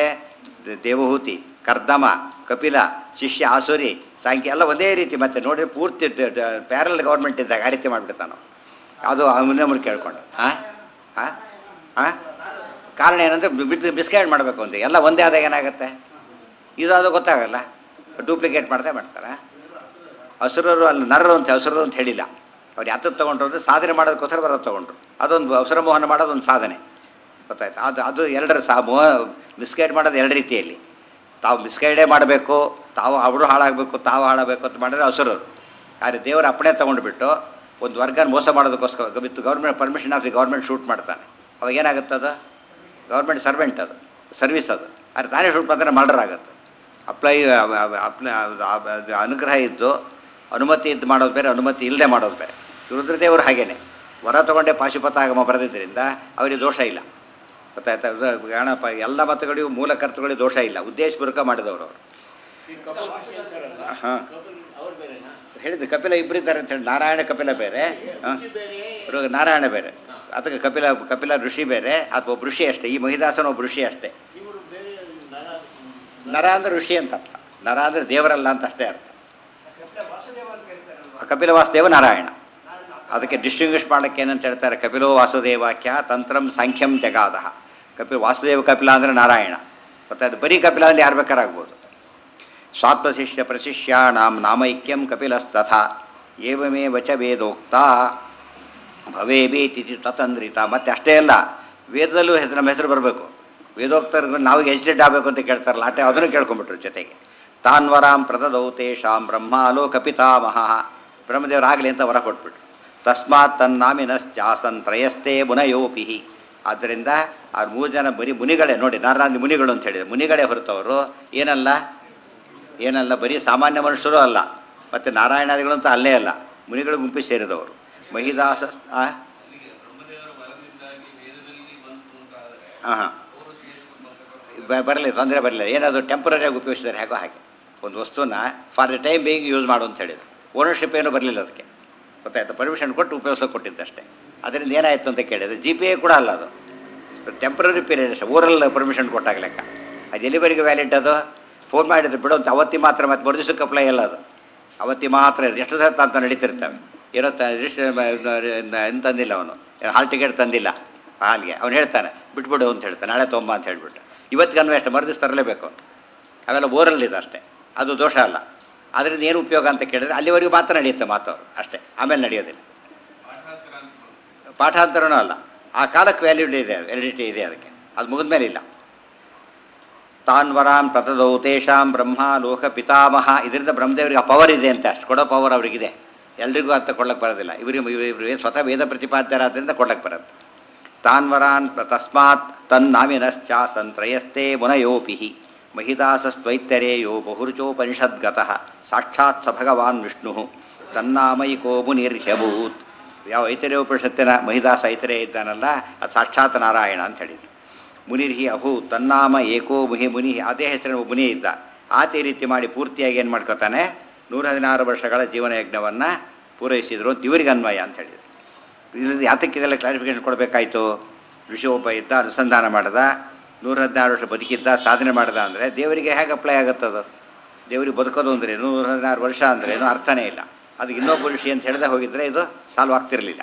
ದೇವಹೂತಿ ಕರ್ದಮ ಕಪಿಲ ಶಿಷ್ಯ ಆಸುರಿ ಸಾಂಖ್ಯ ಎಲ್ಲ ಒಂದೇ ರೀತಿ ಮತ್ತೆ ನೋಡಿದ್ರೆ ಪೂರ್ತಿ ಪ್ಯಾರಲ್ ಗೌರ್ಮೆಂಟ್ ಇದ್ದಾಗ ಆ ರೀತಿ ಮಾಡಿಬಿಡ್ತಾನು ಅದು ಅವನೊಮ್ಮರು ಕೇಳ್ಕೊಂಡು ಹಾಂ ಹಾಂ ಹಾಂ ಕಾರಣ ಏನಂದರೆ ಬಿಟ್ಟು ಮಿಸ್ಗೈಡ್ ಮಾಡಬೇಕು ಅಂತ ಎಲ್ಲ ಒಂದೇ ಆದಾಗ ಏನಾಗುತ್ತೆ ಇದು ಅದು ಗೊತ್ತಾಗಲ್ಲ ಡೂಪ್ಲಿಕೇಟ್ ಮಾಡ್ತಾ ಮಾಡ್ತಾರೆ ಹಸುರರು ಅಲ್ಲಿ ನರರು ಅಂತ ಹಸುರರು ಅಂತ ಹೇಳಿಲ್ಲ ಅವ್ರು ಯಾತಕ್ಕೆ ತೊಗೊಂಡ್ರು ಅಂದರೆ ಸಾಧನೆ ಮಾಡೋದಕ್ಕೋಸ್ಕರ ಬರೋದು ತೊಗೊಂಡ್ರು ಅದೊಂದು ಅವಸರ ಮೋಹನ ಮಾಡೋದೊಂದು ಸಾಧನೆ ಗೊತ್ತಾಯ್ತು ಅದು ಅದು ಎಲ್ಲರ ಸಾ ಮೋಹ ಮಿಸ್ಗೈಡ್ ಮಾಡೋದು ಎರಡು ರೀತಿಯಲ್ಲಿ ತಾವು ಮಿಸ್ಗೈಡೇ ಮಾಡಬೇಕು ತಾವು ಅವರು ಹಾಳಾಗಬೇಕು ತಾವು ಹಾಳಾಗಬೇಕು ಅಂತ ಮಾಡಿದ್ರೆ ಹಸುರು ಆದರೆ ದೇವರ ಅಪ್ಪಣೆ ತೊಗೊಂಡ್ಬಿಟ್ಟು ಒಂದು ವರ್ಗನ ಮೋಸ ಮಾಡೋದಕ್ಕೋಸ್ಕರ with government permission of the government shoot ಮಾಡ್ತಾನೆ ಅವಾಗ ಏನಾಗುತ್ತೆ ಅದು ಗೌರ್ಮೆಂಟ್ ಸರ್ವೆಂಟ್ ಅದು ಸರ್ವಿಸ್ ಅದು ಆದರೆ ತಾನೇ ಶೂಟ್ ಮಾಡ್ತಾನೆ ಮರ್ಡರ್ ಆಗುತ್ತೆ ಅಪ್ಲೈ ಅಪ್ಲೈ ಅನುಗ್ರಹ ಇದ್ದು ಅನುಮತಿ ಇದ್ದು ಮಾಡೋದು ಬೇರೆ ಅನುಮತಿ ಇಲ್ಲದೆ ಮಾಡೋದು ಬೇರೆ ರುದ್ರದೇವರು ಹಾಗೇನೆ ವರ ತಗೊಂಡೆ ಪಾಶುಪತ ಆಗಮ ಬರೆದಿದ್ದರಿಂದ ಅವರಿಗೆ ದೋಷ ಇಲ್ಲ ಗೊತ್ತಾಯ್ತಾ ಇದು ಗಣಪ ಎಲ್ಲ ಮತಗಳಿಗೂ ಮೂಲ ಕರ್ತೃಗಳಿಗೂ ದೋಷ ಇಲ್ಲ ಉದ್ದೇಶಪೂರ್ವಕ ಮಾಡಿದವರು ಅವರು ಹಾಂ ಹೇಳಿದ್ದು ಕಪಿಲ ಇಬ್ಬರಿದ್ದಾರೆ ಅಂತ ಹೇಳಿ ನಾರಾಯಣ ಕಪಿಲ ಬೇರೆ ಹಾಂ ರು- ನಾರಾಯಣ ಬೇರೆ ಅದಕ್ಕೆ ಕಪಿಲ ಕಪಿಲ ಋಷಿ ಬೇರೆ ಅಥವಾ ಒಬ್ಬ ಋಷಿ ಅಷ್ಟೇ ಈ ಮಹಿದಾಸನ ಒಬ್ಬ ಋಷಿ ಅಷ್ಟೇ ನರ ಅಂದ್ರೆ ಋಷಿ ಅಂತ ಅರ್ಥ ನರ ಅಂದ್ರೆ ದೇವರಲ್ಲ ಅಂತ ಅಷ್ಟೇ ಅರ್ಥ ಕಪಿಲ ವಾಸುದೇವ ನಾರಾಯಣ ಅದಕ್ಕೆ ಡಿಸ್ಟಿಂಗ್ವಿಷ್ ಮಾಡಕ್ಕೆ ಏನಂತ ಹೇಳ್ತಾರೆ ಕಪಿಲೋ ವಾಸುದೇವಾಕ್ಯ ತಂತ್ರಂ ಸಾಂಖ್ಯಂ ಜಗಾದ ಕಪಿಲ ವಾಸುದೇವ ಕಪಿಲ ಅಂದರೆ ನಾರಾಯಣ ಮತ್ತು ಅದು ಬರೀ ಕಪಿಲ ಅಂದ್ರೆ ಯಾರು ಬೇಕಾರಾಗ್ಬೋದು ಸ್ವಾತ್ಮಶಿಷ್ಯ ಪ್ರಶಿಷ್ಯಾಣಾಂ ನಾಮೈಕ್ಯಂ ಕಪಿಲಸ್ತಥ ಏವಮೇವ ಚ ವೇದೋಕ್ತ ಭವೇಬೇತಿ ತತಂದ್ರಿತ ಮತ್ತೆ ಅಷ್ಟೇ ಅಲ್ಲ ವೇದದಲ್ಲೂ ಹೆಸರು ನಮ್ಮ ಹೆಸರು ಬರಬೇಕು ವೇದೋಕ್ತರು ನಾವು ಎಜುಟೇಟ್ ಆಗಬೇಕು ಅಂತ ಕೇಳ್ತಾರಲ್ಲ ಅಟೆ ಅದನ್ನು ಕೇಳ್ಕೊಂಬಿಟ್ರು ಜೊತೆಗೆ ತಾನ್ವರಾಂ ಪ್ರದದೌ ತೇಷಾಂ ಬ್ರಹ್ಮಾಲೋ ಕಪಿತಾಮಹ ಬ್ರಹ್ಮದೇವರಾಗಲಿ ಅಂತ ವರ ಕೊಟ್ಬಿಟ್ರು ತಸ್ಮಾತ್ ತನ್ನಾಮಿನಶ್ಚಾಸನ್ ತ್ರಯಸ್ಥೇ ಮುನಯೋಪಿಹಿ ಆದ್ದರಿಂದ ಆ ಮೂರು ಜನ ಬರೀ ಮುನಿಗಳೇ ನೋಡಿ ನಾರಾಯಣ ಮುನಿಗಳು ಅಂತ ಹೇಳಿದ್ರು ಮುನಿಗಳೇ ಹೊರತವರು ಏನಲ್ಲ ಏನಲ್ಲ ಬರೀ ಸಾಮಾನ್ಯ ಮನುಷ್ಯರು ಅಲ್ಲ ಮತ್ತು ನಾರಾಯಣಾದಿಗಳು ಅಂತ ಅಲ್ಲೇ ಅಲ್ಲ ಮುನಿಗಳು ಗುಂಪಿ ಸೇರಿದವರು ಮಹಿದಾಸ ಆ? ಹಾಂ ಹಾಂ ಬರಲಿ ತೊಂದರೆ ಬರಲಿಲ್ಲ ಏನದು ಟೆಂಪ್ರರಿಯಾಗಿ ಉಪಯೋಗಿಸಿದ್ದಾರೆ ಹೇಗೋ ಹಾಗೆ ಒಂದು ವಸ್ತುನ ಫಾರ್ ದ ಟೈಮ್ ಬೇಗ ಯೂಸ್ ಮಾಡು ಅಂತ ಹೇಳಿದ್ರು ಓನರ್ಶಿಪ್ ಏನೂ ಬರಲಿಲ್ಲ ಅದಕ್ಕೆ ಗೊತ್ತಾಯ್ತು ಪರ್ಮಿಷನ್ ಕೊಟ್ಟು ಉಪಯೋಗಿಸೋಕೆ ಕೊಟ್ಟಿದ್ದಷ್ಟೇ ಅದರಿಂದ ಏನಾಯಿತು ಅಂತ ಕೇಳಿದ್ರೆ ಜಿ ಪಿ ಎ ಕೂಡ ಅಲ್ಲ ಅದು ಟೆಂಪ್ರರಿ ಪೀರಿಯಡ್ ಅಷ್ಟೇ ಓರಲ್ ಪರ್ಮಿಷನ್ ಕೊಟ್ಟಾಗ ಲೆಕ್ಕ ಅದು ಎಲ್ಲಿವರೆಗೆ ವ್ಯಾಲಿಡ್ ಅದು ಫೋನ್ ಮಾಡಿದ್ರೆ ಬಿಡು ಅಂತ ಅವತ್ತಿ ಮಾತ್ರ ಮತ್ತು ಮರು ದಿವಸಕ್ಕೆ ಅಪ್ಲೈ ಅಲ್ಲ ಅದು ಅವತ್ತಿ ಮಾತ್ರ ಇರುತ್ತೆ. ಎಷ್ಟು ಸತ್ತ ಅಂತ ನಡೀತಿರ್ತವೆ ಏನೋ ತ ರಿಜಿಸ್ಟರ್ ಏನು ತಂದಿಲ್ಲ ಅವನು ಹಾಲ್ ಟಿಕೆಟ್ ತಂದಿಲ್ಲ ಹಾಲ್ಗೆ ಅವ್ನು ಹೇಳ್ತಾನೆ ಬಿಟ್ಬಿಡು ಅಂತ ಹೇಳ್ತಾನೆ ನಾಳೆ ತೊಂಬ ಅಂತ ಹೇಳ್ಬಿಟ್ಟು ಇವತ್ತಿಗೆ ಅನ್ವಯ ಅಷ್ಟೇ ಮರುದಿವ್ಸ ತರಲೇಬೇಕು ಅವ್ನು ಅವೆಲ್ಲ ಓರಲ್ಲಿದೆ ಅಷ್ಟೇ ಅದು ದೋಷ ಅಲ್ಲ ಅದರಿಂದ ಏನು ಉಪಯೋಗ ಅಂತ ಕೇಳಿದ್ರೆ ಅಲ್ಲಿವರೆಗೂ ಮಾತ್ರ ನಡೆಯುತ್ತೆ ಮಾತು ಅವ್ರು ಅಷ್ಟೇ ಆಮೇಲೆ ನಡೆಯೋದಿಲ್ಲ ಪಾಠಾಂತರನೂ ಅಲ್ಲ ಆ ಕಾಲಕ್ಕೆ ವ್ಯಾಲ್ಯೂಡ್ ಇದೆ ವ್ಯಾಲಿಡಿಟಿ ಇದೆ ಅದಕ್ಕೆ ಅದು ಮುಗಿದ ಮೇಲೆ ಇಲ್ಲ ತಾನ್ವರಾಂ ಪ್ರತದೌ ತೇಷಾಂ ಬ್ರಹ್ಮ ಲೋಕ ಪಿತಾಮಹ ಇದರಿಂದ ಬ್ರಹ್ಮದೇವರಿಗೆ ಆ ಪವರ್ ಇದೆ ಅಂತ ಅಷ್ಟು ಕೊಡೋ ಪವರ್ ಅವರಿಗಿದೆ ಎಲ್ರಿಗೂ ಅಂತ ಕೊಡ್ಲಕ್ಕೆ ಬರೋದಿಲ್ಲ ಇವರಿಗೆ ಇವರು ಸ್ವತಃ ವೇದ ಪ್ರತಿಪಾದ್ಯರಾದ್ರಿಂದ ಕೊಡ್ಲಕ್ಕೆ ಬರುತ್ತೆ ತಾನ್ವರಾನ್ ಪ್ರ- ತಸ್ಮಾತ್ ತನ್ನಾಮಿನಶ್ಚಾಸನ್ ತ್ರಯಸ್ಥೇ ಮುನಯೋಪಿ ಮಹಿದಾಸಸ್ತ್ವೈತ್ತರೇಯೋ ಬಹುರುಚೋಪನಿಷದ್ಗತಃ ಸಾಕ್ಷಾತ್ ಸ ಭಗವಾನ್ ವಿಷ್ಣು ತನ್ನಾಮೈಕೋ ಮುನಿರ್ಹ್ಯಭೂತ್ ಯಾವ ಐತರೇಯ ಉಪನಿಷತ್ತಿನ ಮಹಿದಾಸ ಐತರೇಯ ಇದ್ದಾನಲ್ಲ ಅದು ಸಾಕ್ಷಾತ್ ನಾರಾಯಣ ಅಂತ ಹೇಳಿದ್ರು ಮುನಿರ್ಹಿ ಅಭೂ ತನ್ನಾಮ ಏಕೋ ಮುಹಿ ಮುನಿ ಅದೇ ಹೆಸರಿನ ಒಬ್ಬ ಮುನಿ ಇದ್ದ ಆತ ಈ ರೀತಿ ಮಾಡಿ ಪೂರ್ತಿಯಾಗಿ ಏನು ಮಾಡ್ಕೋತಾನೆ ನೂರ ಹದಿನಾರು ವರ್ಷಗಳ ಜೀವನ ಯಜ್ಞವನ್ನು ಪೂರೈಸಿದ್ರು ಅಂತ ಇವರಿಗೆ ಅನ್ವಯ ಅಂತ ಹೇಳಿದ್ರು ಇದರಿಂದ ಯಾತಕ್ಕೆ ಇದೆಲ್ಲ ಕ್ಲಾರಿಫಿಕೇಶನ್ ಕೊಡಬೇಕಾಯ್ತು ಋಷಿ ಒಬ್ಬ ಇದ್ದ ಅನುಸಂಧಾನ ಮಾಡ್ದ ನೂರ ಹದಿನಾರು ವರ್ಷ ಬದುಕಿದ್ದ ಸಾಧನೆ ಮಾಡ್ದ ಅಂದರೆ ದೇವರಿಗೆ ಹೇಗೆ ಅಪ್ಲೈ ಆಗುತ್ತದು ದೇವರಿಗೆ ಬದುಕೋದು ಅಂದ್ರೆ ನೂರ ಹದಿನಾರು ವರ್ಷ ಅಂದ್ರೆ ಏನೋ ಅರ್ಥನೇ ಇಲ್ಲ ಅದು ಇನ್ನೊಬ್ಬ ಋಷಿ ಅಂತ ಹೇಳಿದೆ ಹೋಗಿದ್ರೆ ಇದು ಸಾಲ್ವ್ ಆಗ್ತಿರಲಿಲ್ಲ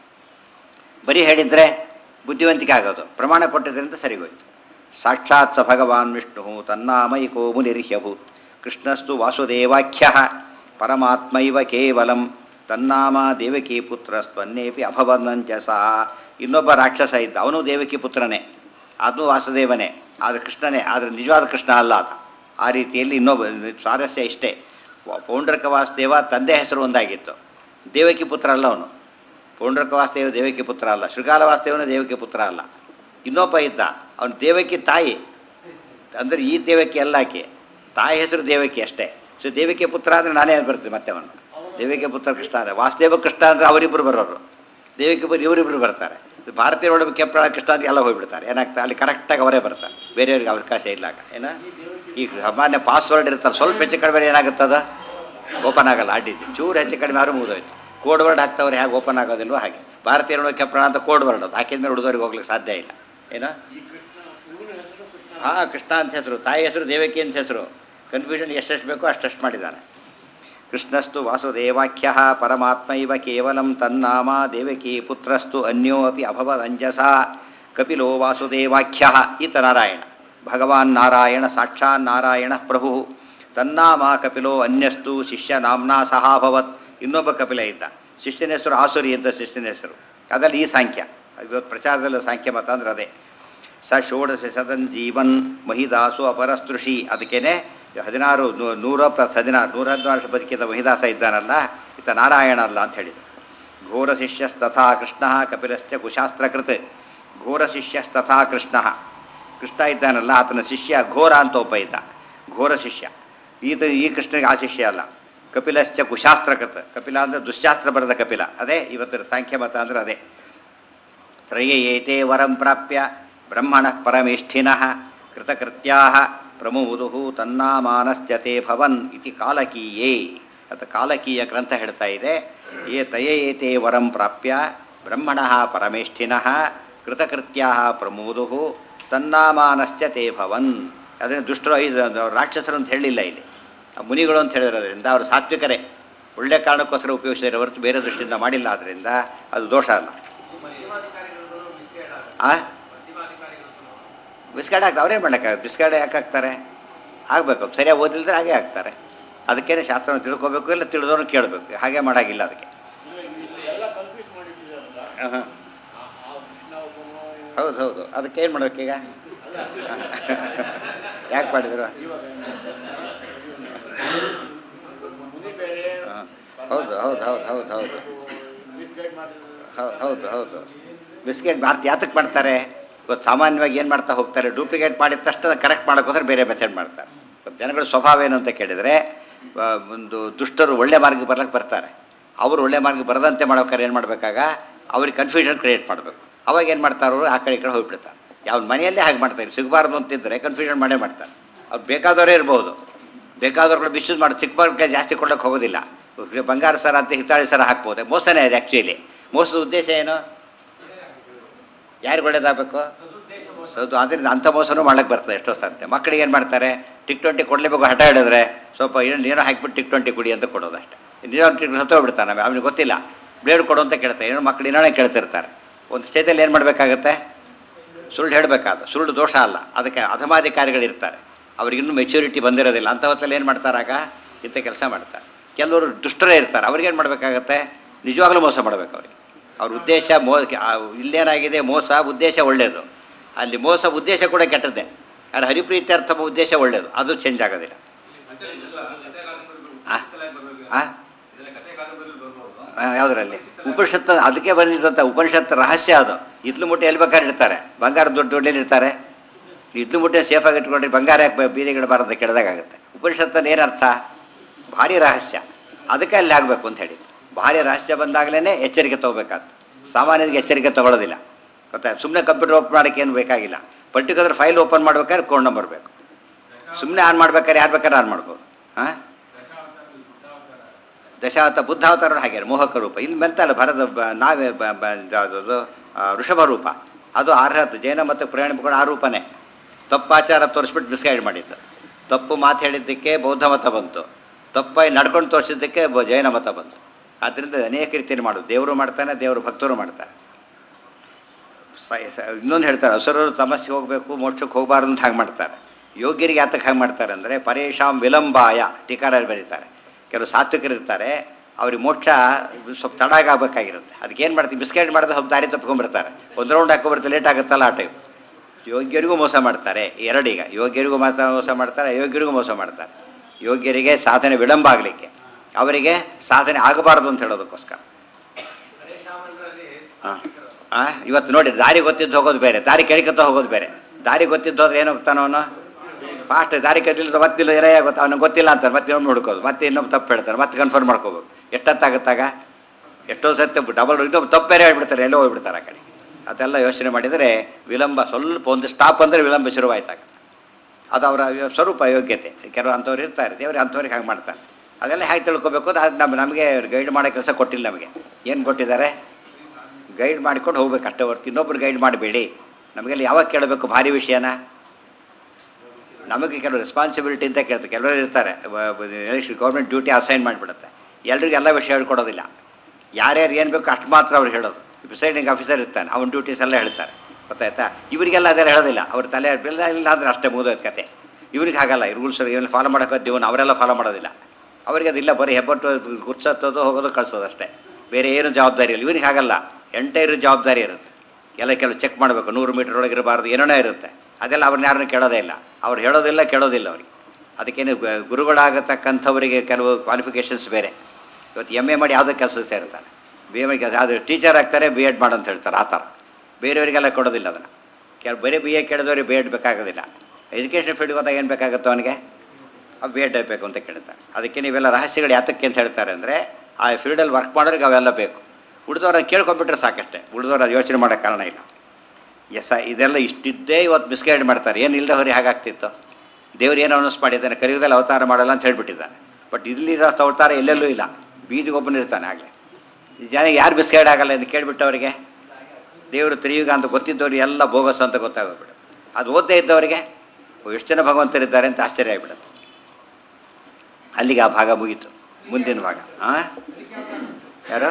ಬರೀ ಹೇಳಿದರೆ ಬುದ್ಧಿವಂತಿಕೆ ಆಗೋದು ಪ್ರಮಾಣ ಕೊಟ್ಟಿದ್ದರಿಂದ ಸರಿಗೋಯ್ತು ಸಾಕ್ಷಾತ್ ಸ ಭಗವಾನ್ ವಿಷ್ಣು ತನ್ನಾಮೈಕೋ ಮುನಿರ್ಹ್ಯಭೂತ್ ಕೃಷ್ಣಸ್ತು ವಾಸುದೇವಾಖ್ಯ ಪರಮಾತ್ಮೈವ ಕೇವಲಂ ತನ್ನಾಮ ದೇವಕಿ ಪುತ್ರಸ್ತ್ವನ್ನೇಪಿ ಅಭವನ್ನಂಚ ಸಹ ಇನ್ನೊಬ್ಬ ರಾಕ್ಷಸ ಇದ್ದ ಅವನು ದೇವಕಿ ಪುತ್ರನೇ ಅದು ವಾಸುದೇವನೇ ಆದರೆ ಕೃಷ್ಣನೇ ಆದರೆ ನಿಜವಾದ ಕೃಷ್ಣ ಅಲ್ಲ ಆತ ಆ ರೀತಿಯಲ್ಲಿ ಇನ್ನೊಬ್ಬ ಸ್ವಾರಸ್ಯ ಇಷ್ಟೇ ವ- ಪೌಂಡ್ರಕ ವಾಸುದೇವ ತಂದೆ ಹೆಸರು ಒಂದಾಗಿತ್ತು ದೇವಕಿ ಪುತ್ರ ಅಲ್ಲ ಅವನು ಪೌಂಡ್ರಕ ವಾಸುದೇವ ದೇವಕಿ ಪುತ್ರ ಅಲ್ಲ ಶೃಗಾಲ ವಾಸುದೇವನ ದೇವಕಿ ಪುತ್ರ ಅಲ್ಲ ಇನ್ನೊಬ್ಬ ಇದ್ದ ಅವನು ದೇವಕಿ ತಾಯಿ ಅಂದರೆ ಈ ದೇವಕಿ ಅಲ್ಲ ಆಕೆ ತಾಯಿ ಹೆಸರು ದೇವಕಿ ಅಷ್ಟೇ ಸೊ ದೇವಕಿ ಪುತ್ರ ಅಂದರೆ ನಾನೇ ಬರ್ತೀನಿ ಮತ್ತೆ ಅವನು ದೇವಕಿ ಪುತ್ರ ಕೃಷ್ಣ ಅಂದರೆ ವಾಸುದೇವ ಕೃಷ್ಣ ಅಂದರೆ ಅವರಿಬ್ಬರು ಬರೋರು ದೇವಕಿ ಪುತ್ರ ಇವರಿಬ್ಬರು ಬರ್ತಾರೆ ಭಾರತೀಯ ಒಳಗೆ ಕೆಂಪಳ ಕೃಷ್ಣ ಅಂತ ಎಲ್ಲ ಹೋಗ್ಬಿಡ್ತಾರೆ ಏನಾಗ್ತದೆ ಅಲ್ಲಿ ಕರೆಕ್ಟಾಗಿ ಅವರೇ ಬರ್ತಾರೆ ಬೇರೆಯವ್ರಿಗೆ ಅವಕಾಶ ಇಲ್ಲ ಆಗ ಏನ ಈ ಸಾಮಾನ್ಯ ಪಾಸ್ವರ್ಡ್ ಇರ್ತಾರೆ ಸ್ವಲ್ಪ ಹೆಚ್ಚು ಕಡಿಮೆ ಏನಾಗುತ್ತದ ಓಪನ್ ಆಗಲ್ಲ ಅಡ್ಡಿದ್ದು ಚೂರು ಹೆಚ್ಚು ಕಡಿಮೆ ಆದ್ರೂ ಮುಗಿದೋಯ್ತು ಕೋಡ್ ವರ್ಡ್ ಹಾಕ್ತವ್ರು ಹೇಗೆ ಓಪನ್ ಆಗೋದಿಲ್ವೋ ಹಾಗೆ ಭಾರತೀಯ ಒಳಗೆ ಕೆಂಪಳ ಅಂತ ಕೋಡ್ ವರ್ಡ್ ಅದು ಹಾಕಿದ್ಮೇಲೆ ಹುಡುಗರಿಗೆ ಹೋಗ್ಲಿಕ್ಕೆ ಸಾಧ್ಯ ಇಲ್ಲ ಏನೋ ಹಾಂ ಕೃಷ್ಣ ಅಂತ ಹೆಸರು ತಾಯಿ ಹೆಸರು ದೇವಕಿ ಅಂತ ಹೆಸರು ಕನ್ಫ್ಯೂಷನ್ ಎಷ್ಟೆಷ್ಟು ಬೇಕೋ ಅಷ್ಟೆಷ್ಟು ಮಾಡಿದ್ದಾನೆ ಕೃಷ್ಣಸ್ತು ವಾಸುದೇವಾಖ್ಯ ಪರಮಾತ್ಮೈವ ಕೇವಲಂ ತನ್ನಾಮ ದೇವಕಿ ಪುತ್ರಸ್ತು ಅನ್ಯೋ ಅಪಿ ಅಭವದ್ ಅಂಜಸ ಕಪಿಲೋ ವಾಸುದೇವಾಖ್ಯ ಈತ ನಾರಾಯಣ ಭಗವಾನ್ ನಾರಾಯಣ ಸಾಕ್ಷಾತ್ ನಾರಾಯಣ ಪ್ರಭು ತನ್ನಾಮ ಕಪಿಲೋ ಅನ್ಯಸ್ತು ಶಿಷ್ಯ ನಾಮ್ನಾ ಸಹಾಭವತ್ ಇನ್ನೊಬ್ಬ ಕಪಿಲ ಇದ್ದ ಶಿಷ್ಯನ ಹೆಸರು ಆಸುರಿ ಅಂತ ಶಿಷ್ಯನ ಹೆಸರು ಅದರಲ್ಲಿ ಈ ಸಾಂಖ್ಯ ಇವತ್ತು ಪ್ರಚಾರದಲ್ಲಿ ಸಾಂಖ್ಯ ಮತ ಅಂದ್ರೆ ಅದೇ ಸ ಷೋಡಶ ಸದನ್ ಜೀವನ್ ಮಹಿದಾಸು ಅಪರಸ್ತೃಷಿ ಅದಕ್ಕೇನೆ ಹದಿನಾರು ನೂ- ನೂರ ಪ್ಲಸ್ ಹದಿನಾರು ನೂರ ಹದಿನಾರು ವರ್ಷ ಬದುಕಿದ ಮಹಿದಾಸ ಇದ್ದಾನಲ್ಲ ಈತ ನಾರಾಯಣ ಅಲ್ಲ ಅಂತ ಹೇಳಿದರು ಘೋರ ಶಿಷ್ಯಸ್ತಥಾ ಕೃಷ್ಣ ಕಪಿಲಶ್ಚ ಕುಶಾಸ್ತ್ರಕೃತ್ ಘೋರ ಶಿಷ್ಯಸ್ತಥಾ ಕೃಷ್ಣ ಕೃಷ್ಣ ಇದ್ದಾನಲ್ಲ ಆತನ ಶಿಷ್ಯ ಘೋರ ಅಂತ ಒಬ್ಬ ಇದ್ದ ಘೋರ ಶಿಷ್ಯ ಈತ ಈ ಕೃಷ್ಣನಿಗೆ ಆ ಶಿಷ್ಯ ಅಲ್ಲ ಕಪಿಲಶ್ಚ ಕುಶಾಸ್ತ್ರಕೃತ್ ಕಪಿಲ ಅಂದರೆ ದುಶ್ಶಾಸ್ತ್ರ ಬರೆದ ಕಪಿಲ ಅದೇ ಇವತ್ತಿನ ಸಾಂಖ್ಯ ಮತ ಅಂದರೆ ಅದೇ ತ್ರಯೇತೆ ವರಂ ಪ್ರಾಪ್ಯ ಬ್ರಹ್ಮಣ ಪರಮೇಷ್ಠಿನಃ ಕೃತಕೃತ್ಯಾ ಪ್ರಮೋದು ತನ್ನಾಮಾನಶ್ಚತೆ ಭವನ್ ಇತಿ ಕಾಲಕೀಯೇ ಅಂತ ಕಾಲಕೀಯ ಗ್ರಂಥ ಹೇಳ್ತಾ ಇದೆ ಏ ತಯೇತೆ ವರಂ ಪ್ರಾಪ್ಯ ಬ್ರಹ್ಮಣ ಪರಮೇಷ್ಠಿನಃ ಕೃತಕೃತ್ಯಾ ಪ್ರಮೋದು ತನ್ನಾಮಾನಶ್ಚತೆ ಭವನ್ ಅದನ್ನು ದುಷ್ಟರು ಐದು ರಾಕ್ಷಸರು ಅಂತ ಹೇಳಿಲ್ಲ ಇಲ್ಲಿ ಆ ಮುನಿಗಳು ಅಂತ ಹೇಳಿರೋದ್ರಿಂದ ಅವರು ಸಾತ್ವಿಕರೇ ಒಳ್ಳೆ ಕಾರಣಕ್ಕೋಸ್ಕರ ಉಪಯೋಗಿಸಿದರೆ ಹೊರತು ಬೇರೆ ದೃಷ್ಟಿಯಿಂದ ಮಾಡಿಲ್ಲ ಆದ್ದರಿಂದ ಅದು ದೋಷ ಅಲ್ಲ ಆ ಬಿಸ್ಕಾಡ್ ಹಾಕ್ತಾರೆ ಅವರೇ ಮಾಡಕ್ಕೆ ಬಿಸ್ಕಾಡ್ ಯಾಕೆ ಹಾಕ್ತಾರೆ ಆಗಬೇಕು ಸರಿಯಾಗಿ ಓದಿಲ್ದ್ರೆ ಹಾಗೆ ಹಾಕ್ತಾರೆ ಅದಕ್ಕೇನೆ ಶಾಸ್ತ್ರವನ್ನು ತಿಳ್ಕೊಬೇಕು ಇಲ್ಲ ತಿಳಿದವ್ರು ಕೇಳಬೇಕು ಹಾಗೆ ಮಾಡಾಗಿಲ್ಲ ಅದಕ್ಕೆ ಆಹಾ. ಹೌದು ಹೌದು ಅದಕ್ಕೆ ಏನು ಮಾಡ್ಬೇಕೀಗ ಯಾಕೆ ಮಾಡಿದ್ರು ಹಾ. ಹೌದು ಹೌದು ಹೌದು ಹೌದು ಹೌದು ಹೌದು ಹೌದು ಹೌದು ಬಿಸ್ಕೆಟ್ ಮಾರ್ತಿ ಯಾತಕ್ಕೆ ಮಾಡ್ತಾರೆ ಇವತ್ತು ಸಾಮಾನ್ಯವಾಗಿ ಏನು ಮಾಡ್ತಾ ಹೋಗ್ತಾರೆ ಡೂಪ್ಲಿಕೇಟ್ ಮಾಡಿದ ತಕ್ಷಣ ಕರೆಕ್ಟ್ ಮಾಡೋಕ್ಕೋಸ್ಕರ ಬೇರೆ ಮೆಥಡ್ ಮಾಡ್ತಾರೆ ಇವತ್ತು ಜನಗಳ ಸ್ವಭಾವ ಏನು ಅಂತ ಕೇಳಿದರೆ ಆ, ಒಂದು ದುಷ್ಟರು ಒಳ್ಳೆ ಮಾರ್ಗಕ್ಕೆ ಬರ್ಲಿಕ್ಕೆ ಬರ್ತಾರೆ ಅವರು ಒಳ್ಳೆ ಮಾರ್ಗ ಬರದಂತೆ ಮಾಡ್ಬೇಕಾದ್ರೆ ಏನು ಮಾಡಬೇಕಾಗ ಅವ್ರಿಗೆ ಕನ್ಫ್ಯೂಷನ್ ಕ್ರಿಯೇಟ್ ಮಾಡಬೇಕು ಅವಾಗ ಏನು ಮಾಡ್ತಾರೆ ಅವರು ಆ ಕಡೆ ಈ ಕಡೆ ಹೋಗ್ಬಿಡ್ತಾರೆ ಯಾವ ಮನೆಯಲ್ಲೇ ಹಾಗೆ ಮಾಡ್ತಾರೆ ಸಿಗಬಾರ್ದು ಅಂತಿದ್ದರೆ ಕನ್ಫ್ಯೂಷನ್ ಮಾಡೇ ಮಾಡ್ತಾರೆ ಅವ್ರು ಬೇಕಾದವರೇ ಇರ್ಬೋದು ಬೇಕಾದವ್ರುಗಳು ಮಿಸ್ಯೂಸ್ ಮಾಡಿ ಚಿಕ್ಕ ಮಕ್ಕಳಿಗೆ ಜಾಸ್ತಿ ಕೊಡೋಕೆ ಹೋಗೋದಿಲ್ಲ ಬಂಗಾರ ಸರ ಅಂತ ಹಿತ್ತಾಳಿ ಸರ ಹಾಕ್ಬೋದು ಮೋಸನೇ ಇದೆ ಆ್ಯಕ್ಚುಲಿ ಮೋಸದ ಉದ್ದೇಶ ಏನು ಯಾರಿಗೆ ಒಳ್ಳೇದಾಗಬೇಕು ಹೌದು ಅದರಿಂದ ಅಂಥ ಮೋಸನೂ ಮಾಡಕ್ಕೆ ಬರ್ತದೆ ಎಷ್ಟೋ ಸಂತೆ ಮಕ್ಕಳಿಗೆ ಏನು ಮಾಡ್ತಾರೆ ಟಿಕ್ ಟ್ವೆಂಟಿ ಕೊಡಲೇಬೇಕು ಹಠ ಹಿಡಿದ್ರೆ ಸ್ವಲ್ಪ ಏನು ನೀರು ಹಾಕಿಬಿಟ್ಟು ಟಿಕ್ ಟ್ವೆಂಟಿ ಕುಡಿ ಅಂತ ಕೊಡೋದು ಅಷ್ಟೇ ನೀರು ಟಿಕ್ ಸತ್ತೋಗ್ಬಿಡ್ತಾನೆ ಅವನಿಗೆ ಗೊತ್ತಿಲ್ಲ ಬ್ಲೇಡ್ ಕೊಡು ಅಂತ ಕೇಳ್ತಾರೆ ಏನೋ ಮಕ್ಕಳು ಇನ್ನೂ ಕೇಳ್ತಿರ್ತಾರೆ ಒಂದು ಸ್ಟೇಜಲ್ಲಿ ಏನು ಮಾಡಬೇಕಾಗತ್ತೆ ಸುಳ್ಳು ಹೇಳಬೇಕಾದ ಸುಳ್ಳು ದೋಷ ಅಲ್ಲ ಅದಕ್ಕೆ ಅಧಮಾಧಿಕಾರಿಗಳಿರ್ತಾರೆ ಅವ್ರಿಗಿನ್ನೂ ಮೆಚ್ಯೂರಿಟಿ ಬಂದಿರೋದಿಲ್ಲ ಅಂಥ ಹೊತ್ತಲ್ಲಿ ಏನು ಮಾಡ್ತಾರಾಗ ಇಂಥ ಕೆಲಸ ಮಾಡ್ತಾರೆ ಕೆಲವರು ದುಷ್ಟರೇ ಇರ್ತಾರೆ ಅವ್ರಿಗೇನು ಮಾಡಬೇಕಾಗತ್ತೆ ನಿಜವಾಗ್ಲೂ ಮೋಸ ಮಾಡ್ಬೇಕು ಅವ್ರಿಗೆ ಅವ್ರ ಉದ್ದೇಶ ಮೋ ಆ ಇಲ್ಲೇನಾಗಿದೆ ಮೋಸ ಉದ್ದೇಶ ಒಳ್ಳೆಯದು ಅಲ್ಲಿ ಮೋಸ ಉದ್ದೇಶ ಕೂಡ ಕೆಟ್ಟದ್ದೇ ಆದರೆ ಹರಿಪ್ರೀತ್ಯರ್ಥ ಉದ್ದೇಶ ಒಳ್ಳೆಯದು ಅದು ಚೇಂಜ್ ಆಗೋದಿಲ್ಲ ಆ? ಆ? ಆ, ಯಾವುದರಲ್ಲಿ ಉಪನಿಷತ್ತು ಅದಕ್ಕೆ ಬಂದಿದ್ದಂಥ ಉಪನಿಷತ್ತು ರಹಸ್ಯ ಅದು ಇದ್ಲು ಮುಟ್ಟೆ ಎಲ್ಲಿ ಬೇಕಾದ್ರೆ ಇಡ್ತಾರೆ ಬಂಗಾರ ದೊಡ್ಡ ದೊಡ್ಡಲ್ಲಿ ಇರ್ತಾರೆ ಇದ್ಲು ಮುಟ್ಟೆ ಸೇಫಾಗಿ ಇಟ್ಕೊಂಡ್ರೆ ಬಂಗಾರ ಯಾಕೆ ಬೀದಿಗಿಡಬಾರ್ದು ಕೆಡ್ದಾಗುತ್ತೆ ಉಪನಿಷತ್ತಲ್ಲಿ ಏನರ್ಥ ಭಾರಿ ರಹಸ್ಯ ಅದಕ್ಕೆ ಅಲ್ಲಿ ಆಗಬೇಕು ಅಂತ ಹೇಳಿ ಭಾರಿ ರಹಸ್ಯ ಬಂದಾಗಲೇ ಎಚ್ಚರಿಕೆ ತೊಗೋಬೇಕಾಗ್ತದೆ ಸಾಮಾನ್ಯರಿಗೆ ಎಚ್ಚರಿಕೆ ತಗೊಳ್ಳೋದಿಲ್ಲ ಗೊತ್ತಾ ಸುಮ್ಮನೆ ಕಂಪ್ಯೂಟರ್ ಓಪನ್ ಮಾಡೋಕ್ಕೆ ಏನು ಬೇಕಾಗಿಲ್ಲ ಪರ್ಟಿಕ್ಯುಲರ್ ಫೈಲ್ ಓಪನ್ ಮಾಡ್ಬೇಕಾದ್ರೆ ಕೋಡ್ ನಂಬರ್ ಬೇಕು ಸುಮ್ಮನೆ ಆನ್ ಮಾಡ್ಬೇಕಾದ್ರೆ ಯಾರು ಬೇಕಾದ್ರೆ ಆನ್ ಮಾಡ್ಬೋದು ಹಾಂ ದಶಾವತ ಬುದ್ಧಾವತಾರ ಹಾಗೆ ಮೋಹಕ ರೂಪ ಇಲ್ಲಿ ಮೆಂತಲ್ಲ ಭರದ ಬ- ನಾವೇ ಬ- ಬ- ಯಾವ್ದದು ಆ, ವೃಷಭ ರೂಪ ಅದು ಅರ್ಹತ್ ಜೈನ ಮತ್ತು ಪ್ರಯಾಣಿಕಗಳು ಆ ರೂಪನೇ ತಪ್ಪಾಚಾರ ತೋರಿಸ್ಬಿಟ್ಟು ಮಿಸ್ಗೈಡ್ ಮಾಡಿದ್ದು ತಪ್ಪು ಮಾತು ಹೇಳಿದ್ದಕ್ಕೆ ಬೌದ್ಧ ಮತ ಬಂತು ತಪ್ಪಾಗಿ ನಡ್ಕೊಂಡು ತೋರಿಸಿದ್ದಕ್ಕೆ ಬ- ಜೈನ ಮತ ಬಂತು ಆದ್ದರಿಂದ ಅನೇಕ ರೀತಿಯಲ್ಲಿ ಮಾಡೋದು ದೇವರು ಮಾಡ್ತಾನೆ ದೇವರು ಭಕ್ತರು ಮಾಡ್ತಾರೆ ಸ- ಸ- ಇನ್ನೊಂದು ಹೇಳ್ತಾರೆ ಹಸುರರು ತಮಸ್ಸಿಗೆ ಹೋಗಬೇಕು ಮೋಕ್ಷಕ್ಕೆ ಹೋಗಬಾರ್ದು ಅಂತ ಹಾಗೆ ಮಾಡ್ತಾರೆ ಯೋಗ್ಯರಿಗೆ ಯಾತಕ್ಕೆ ಹಾಗೆ ಮಾಡ್ತಾರೆ ಅಂದರೆ ಪರೇಶಾಂ ವಿಲಂಬಾಯ ಟೀಕಾರಲ್ಲಿ ಬರೀತಾರೆ ಕೆಲವು ಸಾತ್ವಿಕರು ಇರ್ತಾರೆ ಅವ್ರಿಗೆ ಮೋಕ್ಷ ಸ್ವಲ್ಪ ತಡ ಆಗಬೇಕಾಗಿರುತ್ತೆ ಅದಕ್ಕೆ ಏನು ಮಾಡ್ತೀವಿ ಬಿಸ್ಕೆಟ್ ಮಾಡಿದ್ರೆ ಸ್ವಲ್ಪ ದಾರಿ ತಪ್ಕೊಂಡ್ಬಿಡ್ತಾರೆ ಒಂದು ರೌಂಡ್ ಹಾಕೊಂಡ್ಬರ್ತಾರೆ ಲೇಟ್ ಆಗುತ್ತಲ್ಲ ಆ ಟೈಮ್ ಯೋಗ್ಯರಿಗೂ ಮೋಸ ಮಾಡ್ತಾರೆ ಎರಡೀಗ ಯೋಗ್ಯರಿಗೂ ಮಾತ್ರ ಮೋಸ ಮಾಡ್ತಾರೆ ಅಯೋಗ್ಯರಿಗೂ ಮೋಸ ಮಾಡ್ತಾರೆ ಯೋಗ್ಯರಿಗೆ ಸಾಧನೆ ವಿಳಂಬ ಆಗಲಿಕ್ಕೆ ಅವರಿಗೆ ಸಾಧನೆ ಆಗಬಾರ್ದು ಅಂತ ಹೇಳೋದಕ್ಕೋಸ್ಕರ ಹಾಂ ಹಾಂ ಇವತ್ತು ನೋಡಿ ದಾರಿ ಗೊತ್ತಿದ್ದು ಹೋಗೋದು ಬೇರೆ ದಾರಿ ಕೆಳಕತ್ತ ಹೋಗೋದು ಬೇರೆ ದಾರಿ ಗೊತ್ತಿದ್ದು ಹೋದ್ರೆ ಏನು ಹೋಗ್ತಾನ ಅವನು ಫಾಸ್ಟ್ ದಾರಿ ಕೆಟ್ಟಿಲ್ಲ ಮತ್ತಿಲ್ಲ ಎರೆಯ ಗೊತ್ತ ಅವನಿಗೆ ಗೊತ್ತಿಲ್ಲ ಅಂತಾರೆ ಮತ್ತೆ ಇನ್ನೊಮ್ಮೆ ಹುಡ್ಕೋದು ಮತ್ತೆ ಇನ್ನೊಬ್ಬ ತಪ್ಪು ಹೇಳ್ತಾರೆ ಮತ್ತೆ ಕನ್ಫರ್ಮ್ ಮಾಡ್ಕೋಬೇಕು ಎಷ್ಟೊತ್ತಾಗುತ್ತಾಗ ಎಷ್ಟೋ ಸತ್ಯ ಡಬಲ್ ಇನ್ನೊಬ್ಬ ತಪ್ಪು ಬೇರೆ ಹೇಳ್ಬಿಡ್ತಾರೆ ಎಲ್ಲೋ ಹೋಗ್ಬಿಡ್ತಾರೆ ಆ ಕಡೆ ಅದೆಲ್ಲ ಯೋಚನೆ ಮಾಡಿದರೆ ವಿಳಂಬ ಸ್ವಲ್ಪ ಒಂದು ಸ್ಟಾಪ್ ಅಂದರೆ ವಿಳಂಬ ಶುರುವಾಯ್ತಾಗ ಅದು ಅವರ ಸ್ವರೂಪ ಯೋಗ್ಯತೆ ಕೆಲವು ಅಂಥವ್ರು ಇರ್ತಾರೆ ದೇವ್ರಿಗೆ ಅಂಥವ್ರಿಗೆ ಹಾಗೆ ಮಾಡ್ತಾರೆ ಅದೆಲ್ಲ ಹೇಗೆ ತಿಳ್ಕೊಬೇಕು ಅದು ನಮ್ಮ ನಮಗೆ ಗೈಡ್ ಮಾಡೋ ಕೆಲಸ ಕೊಟ್ಟಿಲ್ಲ ನಮಗೆ ಏನು ಕೊಟ್ಟಿದ್ದಾರೆ ಗೈಡ್ ಮಾಡಿಕೊಂಡು ಹೋಗ್ಬೇಕು ಅಷ್ಟೇ ಹೊರ್ತು ಇನ್ನೊಬ್ರು ಗೈಡ್ ಮಾಡಬೇಡಿ ನಮಗೆಲ್ಲ ಯಾವಾಗ ಕೇಳಬೇಕು ಭಾರಿ ವಿಷಯನ ನಮಗೆ ಕೆಲವು ರೆಸ್ಪಾನ್ಸಿಬಿಲಿಟಿ ಅಂತ ಕೇಳ್ತಾರೆ ಕೆಲವರು ಇರ್ತಾರೆ ಗೌರ್ಮೆಂಟ್ ಡ್ಯೂಟಿ ಅಸೈನ್ ಮಾಡಿಬಿಡುತ್ತೆ ಎಲ್ರಿಗೂ ಎಲ್ಲ ವಿಷಯ ಹೇಳ್ಕೊಡೋದಿಲ್ಲ ಯಾರ್ಯಾರು ಏನು ಬೇಕು ಅಷ್ಟು ಮಾತ್ರ ಅವ್ರು ಹೇಳೋದು ಪ್ರಿಸೈಡಿಂಗ್ ಆಫೀಸರ್ ಇರ್ತಾನೆ ಅವನ ಡ್ಯೂಟೀಸ್ ಎಲ್ಲ ಹೇಳ್ತಾರೆ ಗೊತ್ತಾಯ್ತಾ ಇವರಿಗೆಲ್ಲ ಅದೆಲ್ಲ ಹೇಳೋದಿಲ್ಲ ಅವ್ರ ತಲೆ ಬಿಲ್ಲ ಇಲ್ಲ ಅಂದ್ರೆ ಅಷ್ಟೇ ಮುಗಿದೋಯ್ತು ಕತೆ ಇವ್ರಿಗೆ ಹಾಗಲ್ಲ ಈ ರೂಲ್ಸ್ ಇವನ್ನ ಫಾಲೋ ಮಾಡೋಕೆ ಇವನು ಅವರೆಲ್ಲ ಫಾಲೋ ಮಾಡೋದಿಲ್ಲ ಅವರಿಗೆ ಅದಿಲ್ಲ ಬರೀ ಹೆಬ್ಬಟ್ಟು ಗುರ್ಸತ್ತೋದು ಹೋಗೋದು ಕಳ್ಸೋದು ಅಷ್ಟೇ ಬೇರೆ ಏನು ಜವಾಬ್ದಾರಿ ಇಲ್ಲ ಇವನಿಗೆ ಹಾಗಲ್ಲ ಎಂಟೈರ್ ಜವಾಬ್ದಾರಿ ಇರುತ್ತೆ ಎಲ್ಲ ಕೆಲವು ಚೆಕ್ ಮಾಡಬೇಕು ನೂರು ಮೀಟರ್ ಒಳಗೆ ಇರಬಾರ್ದು ಏನೇನೋ ಇರುತ್ತೆ ಅದೆಲ್ಲ ಅವ್ರನ್ನ ಯಾರನ್ನೂ ಕೇಳೋದೇ ಇಲ್ಲ ಅವ್ರು ಹೇಳೋದಿಲ್ಲ ಕೇಳೋದಿಲ್ಲ ಅವ್ರಿಗೆ ಅದಕ್ಕೇನು ಗ- ಗುರುಗಳಾಗತಕ್ಕಂಥವರಿಗೆ ಕೆಲವು ಕ್ವಾಲಿಫಿಕೇಷನ್ಸ್ ಬೇರೆ ಇವತ್ತು ಎಮ್ ಎ ಮಾಡಿ ಯಾವುದೋ ಕೆಲಸ ಸೇರ್ತಾನೆ ಬಿ ಎಮ್ ಅದು ಟೀಚರ್ ಆಗ್ತಾರೆ ಬಿ ಎಡ್ ಮಾಡಂತ ಹೇಳ್ತಾರೆ ಆ ಥರ ಬೇರೆಯವರಿಗೆಲ್ಲ ಕೊಡೋದಿಲ್ಲ ಅದನ್ನು ಕೆಲವು ಬರೀ ಬಿ ಎ ಕೇಳಿದವ್ರಿಗೆ ಬಿ ಎಡ್ ಬೇಕಾಗೋದಿಲ್ಲ ಎಜುಕೇಷನ್ ಫೀಲ್ಡ್ಗೆ ಹೋದಾಗ ಏನು ಬೇಕಾಗುತ್ತೆ ಅವನಿಗೆ ಆ ಬಿ ಎಡ್ ಬೇಕು ಅಂತ ಕೇಳ್ತಾರೆ ಅದಕ್ಕೆ ನೀವೆಲ್ಲ ರಹಸ್ಯಗಳು ಯಾತಕ್ಕೆ ಅಂತ ಹೇಳ್ತಾರೆ ಅಂದರೆ ಆ ಫೀಲ್ಡಲ್ಲಿ ವರ್ಕ್ ಮಾಡೋರಿಗೆ ಅವೆಲ್ಲ ಬೇಕು ಉಳಿದವ್ರ ಕೇಳ್ಕೊಂಡ್ಬಿಟ್ರೆ ಸಾಕಷ್ಟೇ ಉಳಿದವ್ರು ಅದು ಯೋಚನೆ ಮಾಡೋಕ್ಕೆ ಕಾರಣ ಇಲ್ಲ ಎಸ್ ಇದೆಲ್ಲ ಇಷ್ಟಿದ್ದೇ ಇವತ್ತು ಮಿಸ್ಗೈಡ್ ಮಾಡ್ತಾರೆ ಏನು ಇಲ್ಲದೆ ಹೊರಿ ಹಾಗಾಗ್ತಿತ್ತು ದೇವ್ರು ಏನು ಅನೌನ್ಸ್ ಮಾಡಿದ್ದಾನೆ ಕಲಿಯುಗದಲ್ಲಿ ಅವತಾರ ಮಾಡಲ್ಲ ಅಂತ ಹೇಳ್ಬಿಟ್ಟಿದ್ದಾನೆ ಬಟ್ ಇಲ್ಲಿರೋ ಅವತಾರ ಎಲ್ಲೆಲ್ಲೂ ಇಲ್ಲ ಬೀದಿಗೆ ಒಬ್ಬನು ಇರ್ತಾನೆ ಆಗಲೇ ಜನ ಯಾರು ಮಿಸ್ಗೈಡ್ ಆಗಲ್ಲ ಅಂತ ಕೇಳ್ಬಿಟ್ಟು ಅವರಿಗೆ ದೇವರು ತ್ರಿಯುಗ ಅಂತ ಗೊತ್ತಿದ್ದವ್ರು ಎಲ್ಲ ಬೋಗಸ್ ಅಂತ ಗೊತ್ತಾಗೋಗ್ಬಿಡುತ್ತೆ ಅದು ಓದದೇ ಇದ್ದವರಿಗೆ ಓ, ಎಷ್ಟು ಜನ ಭಗವಂತರಿದ್ದಾರೆ ಅಂತ ಆಶ್ಚರ್ಯ ಆಗಿಬಿಡುತ್ತೆ ಅಲ್ಲಿಗೆ ಆ ಭಾಗ ಮುಗೀತು ಮುಂದಿನ ಭಾಗ ಹಾಂ ಯಾರು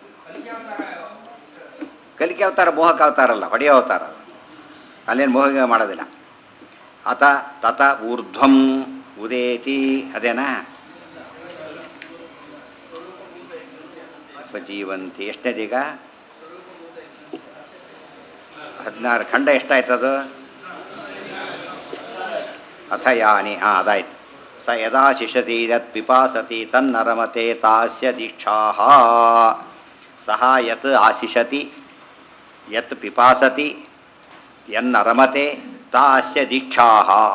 ಕಲಿಕೆ ಅವತಾರ ಮೋಹಕ ಅವತಾರ ಅಲ್ಲ ಹೊಡೆಯೋ ಅವತಾರ ಅದು. ಅಲ್ಲೇನು ಮೋಹ ಮಾಡೋದಿಲ್ಲ ಅತ ತತ ಊರ್ಧ್ವಂ ಉದೇತಿ ಅದೇನಾ ಉಪಜೀವಂತಿ ಎಷ್ಟನೇದೀಗ ಹದಿನಾರು ಖಂಡ ಎಷ್ಟಾಯ್ತದು ಅಥ ಯಾನಿ ಹಾಂ ಅದಾಯ್ತು ಸ ಯದಾ ಶಿಷತಿ ಯತ್ ಪಿಪಾಸತಿ ತನ್ನರಮತೆ ತಾಸ್ಯ ದೀಕ್ಷಾ ಸಹ ಯತ್ ಆಶಿಷತಿ ಯತ್ ಪಿಪಾಸತಿ ಯನ್ನರಮತೆ ತಾಸ್ಯ ದೀಕ್ಷಾ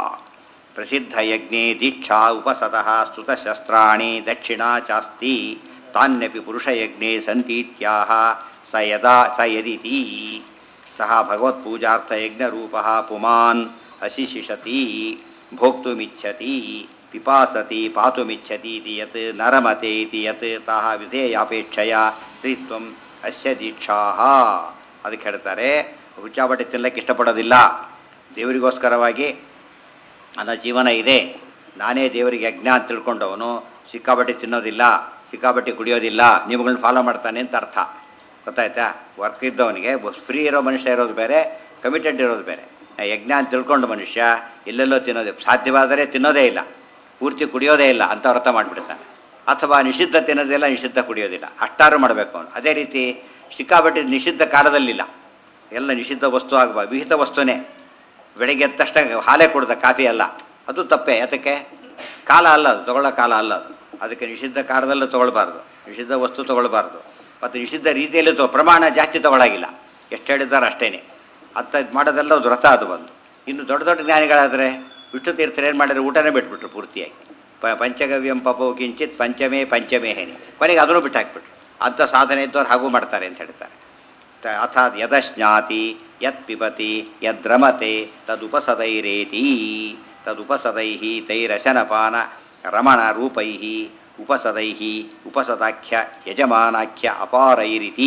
ಪ್ರಸಿದ್ಧಯಜ್ಞೆ ದೀಕ್ಷಾ ಉಪಸತಃ ಸ್ತುತಶಸ್ತ್ರಾಣಿ ದಕ್ಷಿಣಾ ಚಾಸ್ತಿ ತಾನ್ಯಪಿ ಪುರುಷಯಜ್ಞೆ ಸಂತೀತ್ಯಾಹ ಸ ಯದಾ ಸ ಯದಿತಿ ಸಹ ಭಗವತ್ಪೂಜಾರ್ಥಯಜ್ಞರೂಪಃ ಪುಮಾನ್ ಅಶಿಶಿಷತಿ ಭೋಕ್ತುಮಿಚ್ಛತಿ ಪಿಪಾಸತಿ ಪಾತುಮಿಚ್ಛತಿ ಇತಿ ಯತ್ ನರಮತೆ ಇತಿ ಯತ್ ತಾಹ ವಿಧೇಯಾಪೇಕ್ಷೆಯ ಸ್ತ್ರೀತ್ವಂ ಅಸ್ಯ ದೀಕ್ಷಾಹ ಅದಕ್ಕೆ ಹೇಳ್ತಾರೆ ಹುಚ್ಚಾಬಟ್ಟೆ ತಿನ್ನಕ್ಕೆ ಇಷ್ಟಪಡೋದಿಲ್ಲ ದೇವರಿಗೋಸ್ಕರವಾಗಿ ನನ್ನ ಜೀವನ ಇದೆ ನಾನೇ ದೇವರಿಗೆ ಯಜ್ಞ ಅಂತ ತಿಳ್ಕೊಂಡವನು ಸಿಕ್ಕಾಬಟ್ಟೆ ತಿನ್ನೋದಿಲ್ಲ ಸಿಕ್ಕಾಬಟ್ಟೆ ಕುಡಿಯೋದಿಲ್ಲ ನಿಮ್ಗಳನ್ನ ಫಾಲೋ ಮಾಡ್ತಾನೆ ಅಂತ ಅರ್ಥ ಗೊತ್ತಾಯ್ತಾ ವರ್ಕ್ ಇದ್ದವನಿಗೆ ಫ್ರೀ ಇರೋ ಮನುಷ್ಯ ಇರೋದು ಬೇರೆ ಕಮಿಟೆಡ್ ಇರೋದು ಬೇರೆ ಆ ಯಜ್ಞ ಅಂತ ತಿಳ್ಕೊಂಡು ಮನುಷ್ಯ ಎಲ್ಲೆಲ್ಲೋ ತಿನ್ನೋದು ಸಾಧ್ಯವಾದರೆ ತಿನ್ನೋದೇ ಇಲ್ಲ ಪೂರ್ತಿ ಕುಡಿಯೋದೇ ಇಲ್ಲ ಅಂತ ಅರ್ಥ ಮಾಡಿಬಿಡ್ತಾನೆ ಅಥವಾ ನಿಷಿದ್ಧ ತಿನ್ನೋದಿಲ್ಲ ನಿಷಿದ್ಧ ಕುಡಿಯೋದಿಲ್ಲ ಅಷ್ಟಾರು ಮಾಡಬೇಕು ಅವನು ಅದೇ ರೀತಿ ಸಿಕ್ಕಾಬಟ್ಟೆ ನಿಷಿದ್ಧ ಕಾಲದಲ್ಲಿಲ್ಲ ಎಲ್ಲ ನಿಷಿದ್ಧ ವಸ್ತು ಆಗಬಾರ್ದು ವಿಹಿತ ವಸ್ತುನೇ ಬೆಳಗ್ಗೆ ಎದ್ದ ತಕ್ಷಣ ಹಾಲೇ ಕುಡ್ದ ಕಾಫಿ ಅಲ್ಲ ಅದು ತಪ್ಪೇ ಯಾತಕ್ಕೆ ಕಾಲ ಅಲ್ಲ ಅದು ತಗೊಳ್ಳೋ ಕಾಲ ಅಲ್ಲ ಅದು ಅದಕ್ಕೆ ನಿಷಿದ್ಧ ಕಾಲದಲ್ಲೂ ತೊಗೊಳ್ಬಾರ್ದು ನಿಷಿದ್ಧ ವಸ್ತು ತೊಗೊಳ್ಬಾರ್ದು ಮತ್ತು ನಿಷಿದ್ಧ ರೀತಿಯಲ್ಲಿ ತೊ ಪ್ರಮಾಣ ಜಾಸ್ತಿ ತೊಗೊಳಾಗಿಲ್ಲ ಎಷ್ಟು ಹೇಳಿದ್ದಾರೆ ಅಷ್ಟೇನೆ ಅತ್ತ ಇದು ಮಾಡೋದೆಲ್ಲ ಅದು ವ್ರತ ಅದು ಬಂದು ಇನ್ನು ದೊಡ್ಡ ದೊಡ್ಡ ಜ್ಞಾನಿಗಳಾದರೆ ವಿಷ್ಣು ತೀರ್ಥರು ಏನು ಮಾಡಿದ್ರು ಊಟನೇ ಬಿಟ್ಬಿಟ್ರು ಪೂರ್ತಿಯಾಗಿ ಪ ಪಂಚಗವ್ಯಂ ಪಪವು ಕಿಂಚಿತ್ ಪಂಚಮೇ ಪಂಚಮೇ ಹೇನಿ ಕೊನೆಗೆ ಅದನ್ನು ಬಿಟ್ಟು ಹಾಕ್ಬಿಟ್ರು ಅಂಥ ಸಾಧನೆ ಇದ್ದವ್ರು ಹಾಗೂ ಮಾಡ್ತಾರೆ ಅಂತ ಹೇಳ್ತಾರೆ ತ- ಅರ್ಥಾತ್ ಯದಶ್ನಾತಿ ಯತ್ ಪಿಬತಿ ಯದ್ರಮತೆ ತದುಪಸದೈರೇತಿ ತದುಪಸದೈ ತೈರಶನಪಾನ ರಮಣ ರೂಪೈ ಉಪಸದೈ ಉಪಸದಾಖ್ಯ ಯಜಮಾನಾಖ್ಯ ಅಪಾರೈರಿತಿ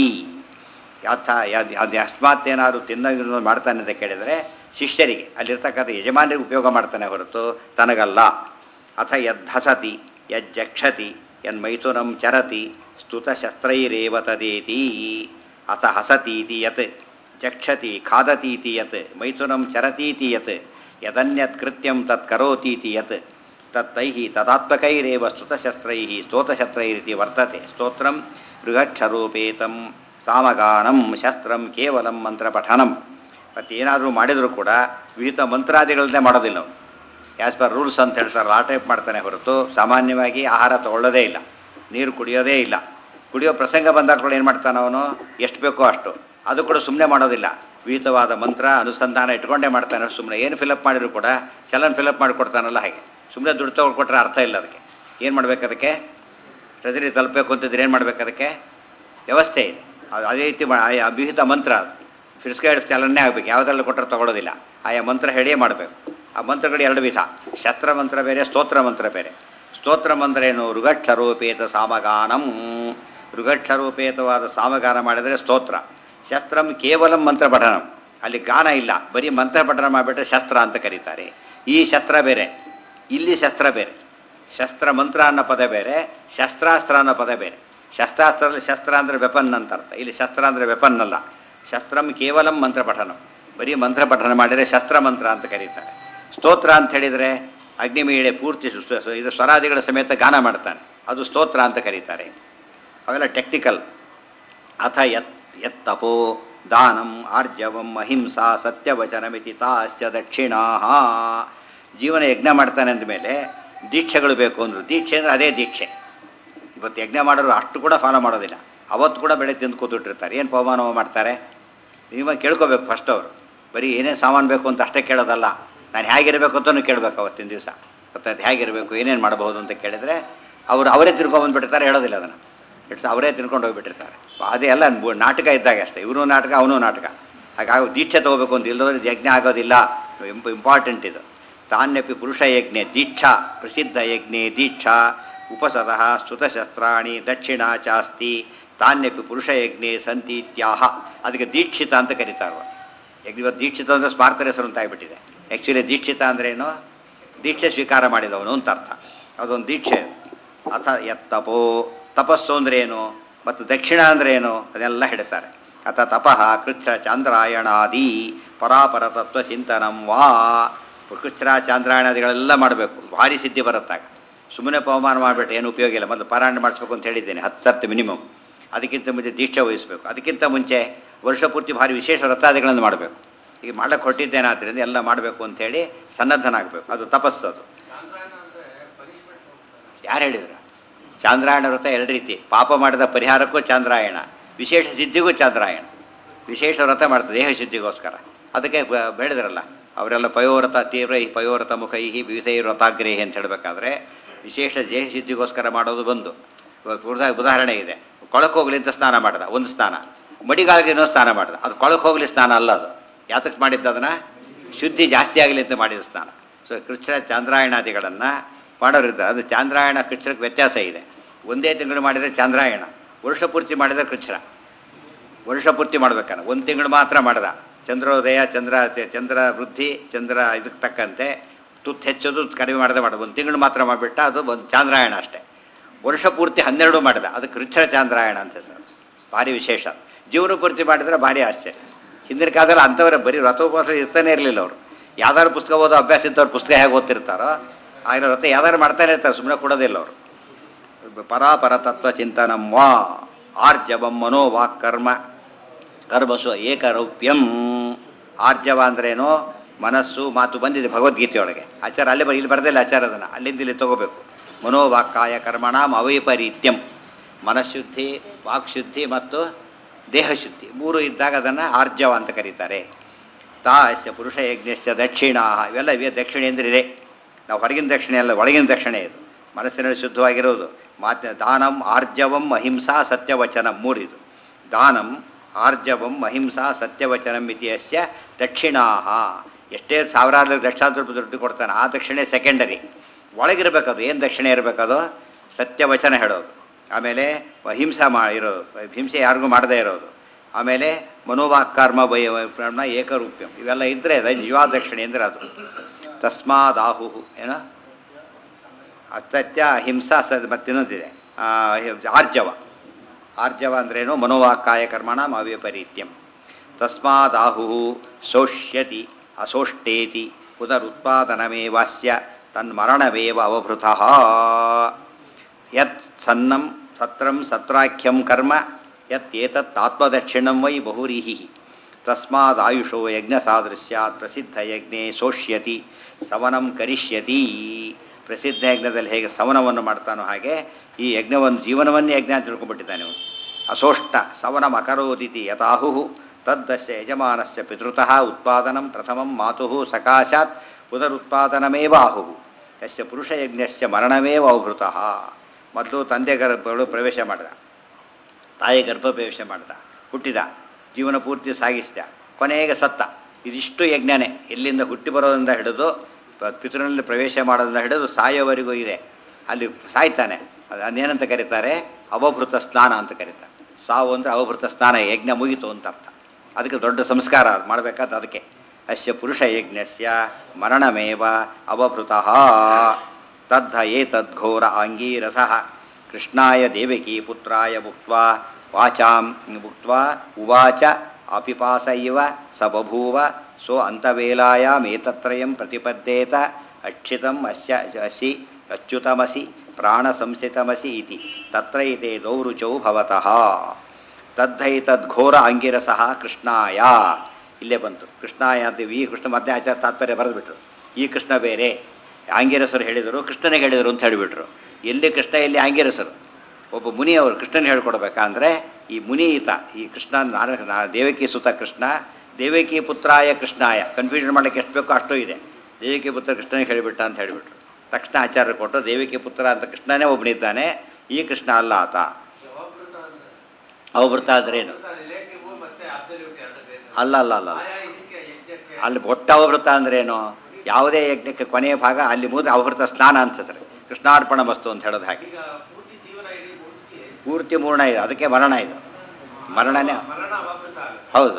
ಯಾಥ ಯಾದ್ ಅದು ಅಸ್ಮಾತ್ತೇನಾದ್ರು ತಿನ್ನೋ ಮಾಡ್ತಾನೆ ಅಂತ ಕೇಳಿದರೆ ಶಿಷ್ಯರಿಗೆ ಅಲ್ಲಿರ್ತಕ್ಕಂಥ ಯಜಮಾನರಿಗೆ ಉಪಯೋಗ ಮಾಡ್ತಾನೆ ಹೊರತು ತನಗಲ್ಲ ಅಥ ಯದ್ಧಸತಿ ಯಜ್ಜಕ್ಷತಿ ಯನ್ಮೈಥುನಂ ಚರತಿ ಸ್ತುತಶಸ್ತ್ರೈರೇವ ತದೇತಿ ಅಥ ಹಸತೀತಿ ಯತ್ ಜಕ್ಷತಿ ಖಾದತೀತಿ ಯತ್ ಮೈಥುನಂ ಚರತೀತಿ ಯತ್ ಯದನ್ಯತ್ ಕೃತ್ಯಂ ತತ್ ಕರೋತೀತಿ ಯತ್ ತತ್ತೈಃ ತದಾತ್ಮಕೈರೇವ ಸ್ತುತಶಸ್ತ್ರೈಃ ಸ್ತೋತಶಸ್ತ್ರೈರಿತಿ ವರ್ತತೆ ಸ್ತೋತ್ರಂ ಬೃಹಕ್ಷರೂಪೇತಂ ಸಾಮಗಾನಂ ಶಸ್ತ್ರಂ ಕೇವಲಂ ಮಂತ್ರಪಠನಂ ಮತ್ತೇನಾದರೂ ಮಾಡಿದರೂ ಕೂಡ ವಿಹಿತ ಮಂತ್ರಾದಿಗಳನ್ನೇ ಮಾಡೋದಿಲ್ಲ ಅವನು ಆ್ಯಸ್ ಪರ್ ರೂಲ್ಸ್ ಅಂತ ಹೇಳ್ತಾರೆ ಆ ಟೈಪ್ ಮಾಡ್ತಾನೆ ಹೊರತು ಸಾಮಾನ್ಯವಾಗಿ ಆಹಾರ ತಗೊಳ್ಳೋದೇ ಇಲ್ಲ ನೀರು ಕುಡಿಯೋದೇ ಇಲ್ಲ ಕುಡಿಯೋ ಪ್ರಸಂಗ ಬಂದಾಗ ಕೂಡ ಏನು ಮಾಡ್ತಾನೆ ಅವನು ಎಷ್ಟು ಬೇಕೋ ಅಷ್ಟು ಅದು ಕೂಡ ಸುಮ್ಮನೆ ಮಾಡೋದಿಲ್ಲ ವಿಹಿತವಾದ ಮಂತ್ರ ಅನುಸಂಧಾನ ಇಟ್ಕೊಂಡೇ ಮಾಡ್ತಾನೆ ಸುಮ್ಮನೆ ಏನು ಫಿಲಪ್ ಮಾಡಿದ್ರು ಕೂಡ ಚಲನ್ ಫಿಲಪ್ ಮಾಡಿಕೊಡ್ತಾನಲ್ಲ ಹಾಗೆ ಸುಮ್ಮನೆ ದುಡ್ಡು ತೊಗೊಂಡ್ಕೊಟ್ರೆ ಅರ್ಥ ಇಲ್ಲ ಅದಕ್ಕೆ ಏನು ಮಾಡ್ಬೇಕು ಅದಕ್ಕೆ ಟ್ರೆಜರಿ ತಲುಪಬೇಕು ಅಂತಿದ್ರೆ ಏನು ಮಾಡ್ಬೇಕು ಅದಕ್ಕೆ ವ್ಯವಸ್ಥೆ ಇದೆ ಅದು ಅದೇ ರೀತಿ ಮಾ- ಆಯಾ ಅಭಿಹಿತ ಮಂತ್ರ ಅದು ಫಿರ್ಸ್ಗೈಡ್ ಚಾಲನೆ ಆಗಬೇಕು ಯಾವುದ್ರಲ್ಲಿ ಕೊಟ್ಟರೆ ತಗೊಳ್ಳೋದಿಲ್ಲ ಆಯಾ ಮಂತ್ರ ಹೇಳಿಯೇ ಮಾಡಬೇಕು ಆ ಮಂತ್ರಗಳು ಎರಡು ವಿಧ ಶಸ್ತ್ರ ಮಂತ್ರ ಬೇರೆ ಸ್ತೋತ್ರ ಮಂತ್ರ ಬೇರೆ ಸ್ತೋತ್ರ ಮಂತ್ರ ಏನು ಋಗಕ್ಷರೋಪೇತ ಸಾಮಗಾನಂ ಋಗಕ್ಷರೋಪೇತವಾದ ಸಾಮಗಾನ ಮಾಡಿದರೆ ಸ್ತೋತ್ರ ಶಸ್ತ್ರಂ ಕೇವಲಂ ಮಂತ್ರ ಪಠನಂ ಅಲ್ಲಿ ಗಾನ ಇಲ್ಲ ಬರೀ ಮಂತ್ರ ಪಠನ ಮಾಡಿಬಿಟ್ರೆ ಶಸ್ತ್ರ ಅಂತ ಕರೀತಾರೆ ಈ ಶಸ್ತ್ರ ಬೇರೆ ಇಲ್ಲಿ ಶಸ್ತ್ರ ಬೇರೆ ಶಸ್ತ್ರ ಮಂತ್ರ ಅನ್ನೋ ಪದ ಬೇರೆ ಶಸ್ತ್ರಾಸ್ತ್ರ ಅನ್ನೋ ಪದ ಬೇರೆ ಶಸ್ತ್ರಾಸ್ತ್ರದಲ್ಲಿ ಶಸ್ತ್ರ ಅಂದರೆ ವೆಪನ್ ಅಂತ ಅರ್ಥ ಇಲ್ಲಿ ಶಸ್ತ್ರ ಅಂದರೆ ವೆಪನ್ ಅಲ್ಲ ಶಸ್ತ್ರಂ ಕೇವಲಂ ಮಂತ್ರ ಪಠನಂ ಬರೀ ಮಂತ್ರ ಪಠನ ಮಾಡಿದರೆ ಶಸ್ತ್ರ ಮಂತ್ರ ಅಂತ ಕರೀತಾರೆ ಸ್ತೋತ್ರ ಅಂತ ಹೇಳಿದರೆ ಅಗ್ನಿಮೀಳೆ ಪೂರ್ತಿ ಸು- ಸು- ಇದು ಸ್ವರಾದಿಗಳ ಸಮೇತ ಗಾನ ಮಾಡ್ತಾನೆ ಅದು ಸ್ತೋತ್ರ ಅಂತ ಕರೀತಾರೆ ಅವೆಲ್ಲ ಟೆಕ್ನಿಕಲ್ ಅಥ ಯತ್ ಯತ್ತಪೋ ದಾನಂ ಆರ್ಜವಂ ಅಹಿಂಸಾ ಸತ್ಯವಚನಮಿತಿ ತಾಶ್ಚ ದಕ್ಷಿಣಾ ಜೀವನ ಯಜ್ಞ ಮಾಡ್ತಾನೆ ಅಂದಮೇಲೆ ದೀಕ್ಷೆಗಳು ಬೇಕು ಅಂದರು ದೀಕ್ಷೆ ಅಂದರೆ ಅದೇ ದೀಕ್ಷೆ ಇವತ್ತು ಯಜ್ಞ ಮಾಡೋರು ಅಷ್ಟು ಕೂಡ ಫಾಲೋ ಮಾಡೋದಿಲ್ಲ ಅವತ್ತು ಕೂಡ ಬೆಳೆ ತಿಂದು ಕೂತಿಟ್ಟಿರ್ತಾರೆ ಏನು ಪವಮಾನ ಮಾಡ್ತಾರೆ ನೀವು ಕೇಳ್ಕೋಬೇಕು ಫಸ್ಟ್ ಅವರು ಬರೀ ಏನೇನು ಸಾಮಾನು ಬೇಕು ಅಂತ ಅಷ್ಟೇ ಕೇಳೋದಲ್ಲ ನಾನು ಹೇಗಿರಬೇಕು ಅಂತಲೂ ಕೇಳಬೇಕು ಅವತ್ತಿನ ದಿವಸ ಗೊತ್ತಾಯ್ತು ಹೇಗಿರಬೇಕು ಏನೇನು ಮಾಡಬಹುದು ಅಂತ ಕೇಳಿದರೆ ಅವರು ಅವರೇ ತಿನ್ಕೊಂಬಂದ್ಬಿಟ್ಟಿರ್ತಾರೆ ಹೇಳೋದಿಲ್ಲ ಅದನ್ನು ಇಟ್ಸ್ ಅವರೇ ತಿನ್ಕೊಂಡು ಹೋಗ್ಬಿಟ್ಟಿರ್ತಾರೆ ಅದೇ ಎಲ್ಲ ಬು- ನಾಟಕ ಇದ್ದಾಗ ಅಷ್ಟೇ ಇವನು ನಾಟಕ ಅವನು ನಾಟಕ ಹಾಗಾಗಿ ದೀಕ್ಷೆ ತೊಗೋಬೇಕು ಅಂತ ಇಲ್ಲದ್ರೆ ಯಜ್ಞ ಆಗೋದಿಲ್ಲ ಇಂಪ ಇಂಪಾರ್ಟೆಂಟ್ ಇದು ತಾನ್ಯಪಿ ಪುರುಷ ಯಜ್ಞೆ ದೀಕ್ಷಾ ಪ್ರಸಿದ್ಧ ಯಜ್ಞೆ ದೀಕ್ಷಾ ಉಪಸದಃ ಸ್ತುತಶಸ್ತ್ರಾಣಿ ದಕ್ಷಿಣ ಚಾಸ್ತಿ ತಾನ್ಯಪಿ ಪುರುಷ ಯಜ್ಞೆ ಸಂತಿ ಇತ್ಯಾಹ ಅದಕ್ಕೆ ದೀಕ್ಷಿತ ಅಂತ ಕರೀತಾರೆ ಯಜ್ಞ ಇವತ್ತು ದೀಕ್ಷಿತ ಅಂದರೆ ಸ್ಮಾರ್ತರ ಹೆಸರು ಅಂತ ಆಗಿಬಿಟ್ಟಿದೆ ಆ್ಯಕ್ಚುಲಿ ದೀಕ್ಷಿತ ಅಂದ್ರೇನು ದೀಕ್ಷೆ ಸ್ವೀಕಾರ ಮಾಡಿದವನು ಅಂತ ಅರ್ಥ ಅದೊಂದು ದೀಕ್ಷೆ ಅಥ ಯತ್ತಪೋ ತಪಸ್ಸು ಅಂದ್ರೆ ಏನು ಮತ್ತು ದಕ್ಷಿಣ ಅಂದ್ರೆ ಏನು ಅದೆಲ್ಲ ಹೇಳ್ತಾರೆ ಅಥ ತಪಃ ಕೃಚ್ಛ ಚಾಂದ್ರಾಯಣಾದಿ ಪರಾಪರ ತತ್ವ ಚಿಂತನಂ ವಾ ಕೃಚ್ಛ್ರ ಚಾಂದ್ರಾಯಣಾದಿಗಳೆಲ್ಲ ಮಾಡಬೇಕು ಭಾರಿ ಸಿದ್ಧಿ ಬರುತ್ತಾಗ ಸುಮ್ಮನೆ ಪವಮಾನ ಮಾಡಿಬಿಟ್ಟು ಏನು ಉಪಯೋಗ ಇಲ್ಲ ಮೊದಲು ಪಾರಾಯಣ ಮಾಡಿಸ್ಬೇಕು ಅಂತ ಹೇಳಿದ್ದೇನೆ ಹತ್ತು ಸರ್ತಿ ಮಿನಿಮಮ್ ಅದಕ್ಕಿಂತ ಮುಂಚೆ ದೀಕ್ಷೆ ವಹಿಸಬೇಕು ಅದಕ್ಕಿಂತ ಮುಂಚೆ ವರ್ಷ ಪೂರ್ತಿ ಭಾರಿ ವಿಶೇಷ ವ್ರತಾದಿಗಳನ್ನು ಮಾಡಬೇಕು ಈಗ ಮಾಡಕ್ಕೆ ಹೊರಟಿದ್ದೇನೆ ಆದ್ದರಿಂದ ಎಲ್ಲ ಮಾಡಬೇಕು ಅಂತೇಳಿ ಸನ್ನದ್ಧನಾಗಬೇಕು ಅದು ತಪಸ್ಸು ಅದು ಯಾರು ಹೇಳಿದ್ರು ಚಾಂದ್ರಾಯಣ ವ್ರತ ಎರಡು ರೀತಿ ಪಾಪ ಮಾಡಿದ ಪರಿಹಾರಕ್ಕೂ ಚಾಂದ್ರಾಯಣ ವಿಶೇಷ ಸಿದ್ಧಿಗೂ ಚಾಂದ್ರಾಯಣ ವಿಶೇಷ ವ್ರತ ಮಾಡ್ತದೆ ದೇಹ ಸಿದ್ಧಿಗೋಸ್ಕರ ಅದಕ್ಕೆ ಬ- ಬೆಳೆದ್ರಲ್ಲ ಅವರೆಲ್ಲ ಪಯೋವ್ರತ ತೀವ್ರ ಈ ಪಯೋವ್ರತ ಮುಖೈಹಿ ವಿವಿಧೈ ವ್ರತಾಗ್ರೇಹಿ ಅಂತ ಹೇಳಬೇಕಾದ್ರೆ ವಿಶೇಷ ದೇಹ ಸಿದ್ಧಿಗೋಸ್ಕರ ಮಾಡೋದು ಬಂದು ಇವತ್ತು ಉದಾಹ ಉದಾಹರಣೆ ಇದೆ ಕೊಳಕ್ಕೆ ಹೋಗ್ಲಿ ಅಂತ ಸ್ನಾನ ಮಾಡ್ದ ಒಂದು ಸ್ನಾನ ಮಡಿಗಾಲಿಗೆ ಇನ್ನೊಂದು ಸ್ನಾನ ಮಾಡ್ದ ಅದು ಕೊಳಕ್ಕೆ ಹೋಗ್ಲಿ ಸ್ನಾನ ಅಲ್ಲ ಅದು ಯಾತಕ್ಕೆ ಮಾಡಿದ್ದು ಅದನ್ನು ಶುದ್ಧಿ ಜಾಸ್ತಿ ಆಗಲಿ ಅಂತ ಮಾಡಿದ ಸ್ನಾನ ಸೊ ಕೃಷ್ಣ ಚಾಂದ್ರಾಯಣಾದಿಗಳನ್ನು ಮಾಡೋರಿದ್ದಾರೆ ಅದು ಚಾಂದ್ರಾಯಣ ಕೃಷ್ಣಕ್ಕೆ ವ್ಯತ್ಯಾಸ ಇದೆ ಒಂದೇ ತಿಂಗಳು ಮಾಡಿದರೆ ಚಾಂದ್ರಾಯಣ ವರ್ಷ ಪೂರ್ತಿ ಮಾಡಿದರೆ ಕೃಷ್ಣ ವರ್ಷ ಪೂರ್ತಿ ಮಾಡ್ಬೇಕಾನೆ ಒಂದು ತಿಂಗಳು ಮಾತ್ರ ಮಾಡ್ದ ಚಂದ್ರೋದಯ ಚಂದ್ರ ಚಂದ್ರ ವೃದ್ಧಿ ಚಂದ್ರ ಇದಕ್ಕೆ ತಕ್ಕಂತೆ ತುತ್ತು ಹೆಚ್ಚೋದು ಕಡಿಮೆ ಮಾಡದೆ ಮಾಡ ಒಂದು ತಿಂಗಳು ಮಾತ್ರ ಮಾಡಿಬಿಟ್ಟ ಅದು ಒಂದು ಚಾಂದ್ರಾಯಣ ಅಷ್ಟೇ ವರ್ಷ ಪೂರ್ತಿ ಹನ್ನೆರಡು ಮಾಡಿದ ಅದು ಕೃಚ್ಛ ಚಾಂದ್ರಾಯಣ ಅಂತ ಹೆಸರು. ಭಾರಿ ವಿಶೇಷ ಜೀವನ ಪೂರ್ತಿ ಮಾಡಿದ್ರೆ ಭಾರಿ ಆಶ್ಚರ್ಯ ಹಿಂದಿನ ಕಾಲದಲ್ಲಿ ಅಂಥವ್ರೆ ಬರೀ ವ್ರತೋಪವಾಸ ಇರ್ತಾನೆ ಇರಲಿಲ್ಲ ಅವರು ಯಾವ್ದಾದ್ರು ಪುಸ್ತಕ ಓದೋ ಅಭ್ಯಾಸ ಇದ್ದವ್ರು ಪುಸ್ತಕ ಹೇಗೆ ಓದ್ತಿರ್ತಾರೋ ಆಗಿನ ವ್ರತ ಯಾವ್ದಾದ್ರು ಮಾಡ್ತಾನೆ ಇರ್ತಾರೆ ಸುಮ್ಮನೆ ಕೊಡೋದಿಲ್ಲ ಅವರು ಪರಾಪರ ತತ್ವ ಚಿಂತನಂ ವಾ ಆರ್ಜವಂ ಮನೋವಾಕ್ ಕರ್ಮ ಕರ್ಮಸು ಏಕರೌಪ್ಯಂ ಆರ್ಜವ ಅಂದ್ರೇನು ಮನಸ್ಸು ಮಾತು ಬಂದಿದೆ ಭಗವದ್ಗೀತೆಯೊಳಗೆ ಆಚಾರ ಅಲ್ಲೇ ಬ- ಇಲ್ಲಿ ಬರ್ದಿಲ್ಲ ಆಚಾರ ಅದನ್ನು ಅಲ್ಲಿಂದ ಇಲ್ಲಿ ತಗೋಬೇಕು ಮನೋವಾಕ್ಕಾಯ ಕರ್ಮಣಾಂ ಅವೈಪರೀತ್ಯಂ ಮನಃಶುದ್ಧಿ ವಾಕ್ಶುದ್ಧಿ ಮತ್ತು ದೇಹಶುದ್ಧಿ ಮೂರು ಇದ್ದಾಗ ಅದನ್ನು ಆರ್ಜವ ಅಂತ ಕರೀತಾರೆ ತಾಸ್ಯ ಪುರುಷ ಯಜ್ಞಸ್ಯ ದಕ್ಷಿಣ ಇವೆಲ್ಲ ಇವೇ ದಕ್ಷಿಣೆ ಅಂದ್ರೆ ಇದೆ ನಾವು ಹೊರಗಿನ ದಕ್ಷಿಣೆ ಅಲ್ಲ ಒಳಗಿನ ದಕ್ಷಿಣೆ ಇದು ಮನಸ್ಸಿನಲ್ಲಿ ಶುದ್ಧವಾಗಿರೋದು ಮಾತ ದಾನಂ ಆರ್ಜವಂ ಅಹಿಂಸಾ ಸತ್ಯವಚನಂ ಮೂರಿದು ದಾನಂ ಆರ್ಜವಂ ಅಹಿಂಸಾ ಸತ್ಯವಚನಂ ಇತಿಯಸ್ಯ ದಕ್ಷಿಣಾ ಎಷ್ಟೇ ಸಾವಿರಾರು ಲಕ್ಷಾಂತರ ರೂಪಾಯಿ ದುಡ್ಡು ಕೊಡ್ತಾನೆ ಆ ದಕ್ಷಿಣೆ ಸೆಕೆಂಡರಿ ಒಳಗಿರ್ಬೇಕದು ಏನು ದಕ್ಷಿಣೆ ಇರಬೇಕದು ಸತ್ಯವಚನ ಹೇಳೋದು ಆಮೇಲೆ ಅಹಿಂಸಾ ಮಾ ಇರೋದು ಹಿಂಸೆ ಯಾರಿಗೂ ಮಾಡದೇ ಇರೋದು ಆಮೇಲೆ ಮನೋವಾಕರ್ಮ ಭಯ ಪ್ರಾಣ ಏಕರೂಪ್ಯಂ ಇವೆಲ್ಲ ಇದ್ದರೆ ಅದು ನಿಜವಾದ ದಕ್ಷಿಣೆ ಅಂದರೆ ಅದು ತಸ್ಮಾದಾಹು ಏನೋ ಅಸತ್ಯ ಅಹಿಂಸಾ ಸ ಮತ್ತಿನ್ನೊಂದಿದೆ ಆ, ಆರ್ಜವ ಆರ್ಜವ ಅಂದ್ರೇನು ಮನೋವಾಕಾಯ ಕರ್ಮಣ ಅವ್ಯಪರೀತ್ಯಂ ತಸ್ಮಾದಾಹು ಶೋಷ್ಯತಿ ಅಸೋಷ್ಟೇತಿ ಪುನರುತ್ಪಾದನಮೇವಾಸ್ಯ ತನ್ಮರಣವೇವ ಅವಭೃತಃ ಯತ್ ಸನ್ನಂ ಸತ್ರಂ ಸತ್ರಾಖ್ಯಂ ಕರ್ಮ ಯತ್ ಏತತ್ ಆತ್ಮದಕ್ಷಿಣಂ ವೈ ಬಹುರೀಹಿ ತಸ್ಮಾದಾಯುಷೋ ಯಜ್ಞಸಾದೃಶ್ಯಾತ್ ಪ್ರಸಿದ್ಧ ಯಜ್ಞೆ ಶೋಷ್ಯತಿ ಸವನಂ ಕರಿಷ್ಯತಿ ಪ್ರಸಿದ್ಧ ಯಜ್ಞದಲ್ಲಿ ಹೇಗೆ ಸವನವನ್ನು ಮಾಡ್ತಾನೋ ಹಾಗೆ ಈ ಯಜ್ಞವನ್ನು ಜೀವನವನ್ನೇ ಯಜ್ಞ ಅಂತ ತಿಳ್ಕೊಂಡ್ಬಿಟ್ಟಿದ್ದಾನೆ ಅವನು ಅಸೋಷ್ಟ ಸವನಂ ಅಕರೋದಿತಿ ಯಥಾಹು ತದ್ದಸ್ಯ ಯಜಮಾನಸ್ಯ ಪಿತೃತಃ ಉತ್ಪಾದನಂ ಪ್ರಥಮಂ ಮಾತುಃ ಸಕಾಶಾತ್ ಪುನರುತ್ಪಾದನಮೇವ ಆಹುಃ ಯಸ್ಯ ಪುರುಷಯಜ್ಞಸ್ಯ ಮರಣಮೇವ ಅವಭೃತಃ ಮೊದಲು ತಂದೆ ಗರ್ಭಗಳು ಪ್ರವೇಶ ಮಾಡಿದ ತಾಯಿ ಗರ್ಭ ಪ್ರವೇಶ ಮಾಡಿದ ಹುಟ್ಟಿದ ಜೀವನ ಪೂರ್ತಿ ಸಾಗಿಸಿದ ಕೊನೆಗೆ ಸತ್ತ ಇದಿಷ್ಟು ಯಜ್ಞನೇ ಎಲ್ಲಿಂದ ಹುಟ್ಟಿ ಬರೋದ್ರಿಂದ ಹಿಡಿದು ಪ- ಪಿತೃನಲ್ಲಿ ಪ್ರವೇಶ ಮಾಡೋದ್ರಿಂದ ಹಿಡಿದು ಸಾಯೋವರೆಗೂ ಇದೆ ಅಲ್ಲಿ ಸಾಯ್ತಾನೆ ಅದು ಅದೇನಂತ ಕರೀತಾರೆ ಅವಭೃತ ಸ್ನಾನ ಅಂತ ಕರೀತಾರೆ ಸಾವು ಅಂದರೆ ಅವಭೃತ ಸ್ನಾನ ಯಜ್ಞ ಮುಗಿತು ಅಂತ ಅರ್ಥ ಅದಕ್ಕೆ ದೊಡ್ಡ ಸಂಸ್ಕಾರ ಅದು ಮಾಡಬೇಕಾದ ಅದಕ್ಕೆ ಅಸ್ಯ ಪುರುಷ ಯಜ್ಞಸ್ಯ ಮರಣಮೇವ ಅವಭೃತಃ ತದ್ಧ ಏತದ್ಘೋರ ಆಂಗೀರಸಃ ಕೃಷ್ಣಾಯ ದೇವಕಿ ಪುತ್ರಾಯ ಭುಕ್ತ್ವಾ ವಾಚಾಂ ಭುಕ್ತ್ವಾ ಉವಾಚ ಅಪಿಪಾಸ ಇವ ಸ ಬಭೂವ ಸೋ ಅಂತವೇಲಾಯಾಮೇತತ್ರಯಂ ಪ್ರತಿಪದ್ಯೇತ ಅಕ್ಷಿತಂ ಅಸ್ಯ ಅಸಿ ಅಚ್ಯುತಮಸಿ ಪ್ರಾಣಸಂಸ್ಥಿತಮಸಿ ಇತಿ ತತ್ರ ಇತೆ ದೌರುಚೌ ಭವತಃ ತದ್ಧೈ ತದ್ಘೋರ ಅಂಗಿರಸಃ ಕೃಷ್ಣಾಯ ಇಲ್ಲೇ ಬಂತು ಕೃಷ್ಣಾಯ ಅಂತ ಈ ಕೃಷ್ಣ ಮಧ್ಯ ಆಚಾರ ತಾತ್ಪರ್ಯ ಬರೆದ್ಬಿಟ್ರು ಈ ಕೃಷ್ಣ ಬೇರೆ ಆಂಗಿರಸರು ಹೇಳಿದರು ಕೃಷ್ಣನಿಗೆ ಹೇಳಿದರು ಅಂತ ಹೇಳಿಬಿಟ್ರು ಎಲ್ಲಿ ಕೃಷ್ಣ ಎಲ್ಲಿ ಆಂಗಿರಸರು ಒಬ್ಬ ಮುನಿ ಅವರು ಕೃಷ್ಣನ ಹೇಳ್ಕೊಡ್ಬೇಕಂದ್ರೆ ಈ ಮುನಿ ಈತ ಈ ಕೃಷ್ಣ ನಾನು ನಾ- ದೇವಕಿ ಸುತ ಕೃಷ್ಣ ದೇವಕಿ ಪುತ್ರಾಯ ಕೃಷ್ಣಾಯ ಕನ್ಫ್ಯೂಷನ್ ಮಾಡ್ಲಿಕ್ಕೆ ಎಷ್ಟು ಬೇಕೋ ಅಷ್ಟೂ ಇದೆ ದೇವಕಿ ಪುತ್ರ ಕೃಷ್ಣನಿಗೆ ಹೇಳಿಬಿಟ್ಟ ಅಂತ ಹೇಳಿಬಿಟ್ರು ತಕ್ಷಣ ಆಚಾರ್ಯರು ಕೊಟ್ಟು ದೇವಕಿ ಪುತ್ರ ಅಂತ ಕೃಷ್ಣನೇ ಒಬ್ಬನಿದ್ದಾನೆ ಈ ಕೃಷ್ಣ ಅಲ್ಲ ಆತ ಅವಭೃತ ಆದ್ರೇನು ಅಲ್ಲ ಅಲ್ಲ ಅಲ್ಲ ಅಲ್ಲ. ಅಲ್ಲಿ ಒಟ್ಟ ಅವಭೃತ ಅಂದ್ರೇನು ಯಾವುದೇ ಯಜ್ಞಕ್ಕೆ ಕೊನೆಯ ಭಾಗ ಅಲ್ಲಿ ಮುಗಿದು ಅವಭೃತ ಸ್ನಾನ ಅನ್ಸುತ್ತೆ ಕೃಷ್ಣಾರ್ಪಣ ವಸ್ತು ಅಂತ ಹೇಳೋದು ಹಾಗೆ ಪೂರ್ತಿ ಮೂರ್ಣ ಇದೆ ಅದಕ್ಕೆ ಮರಣ ಇದು ಮರಣನೇ ಹೌದು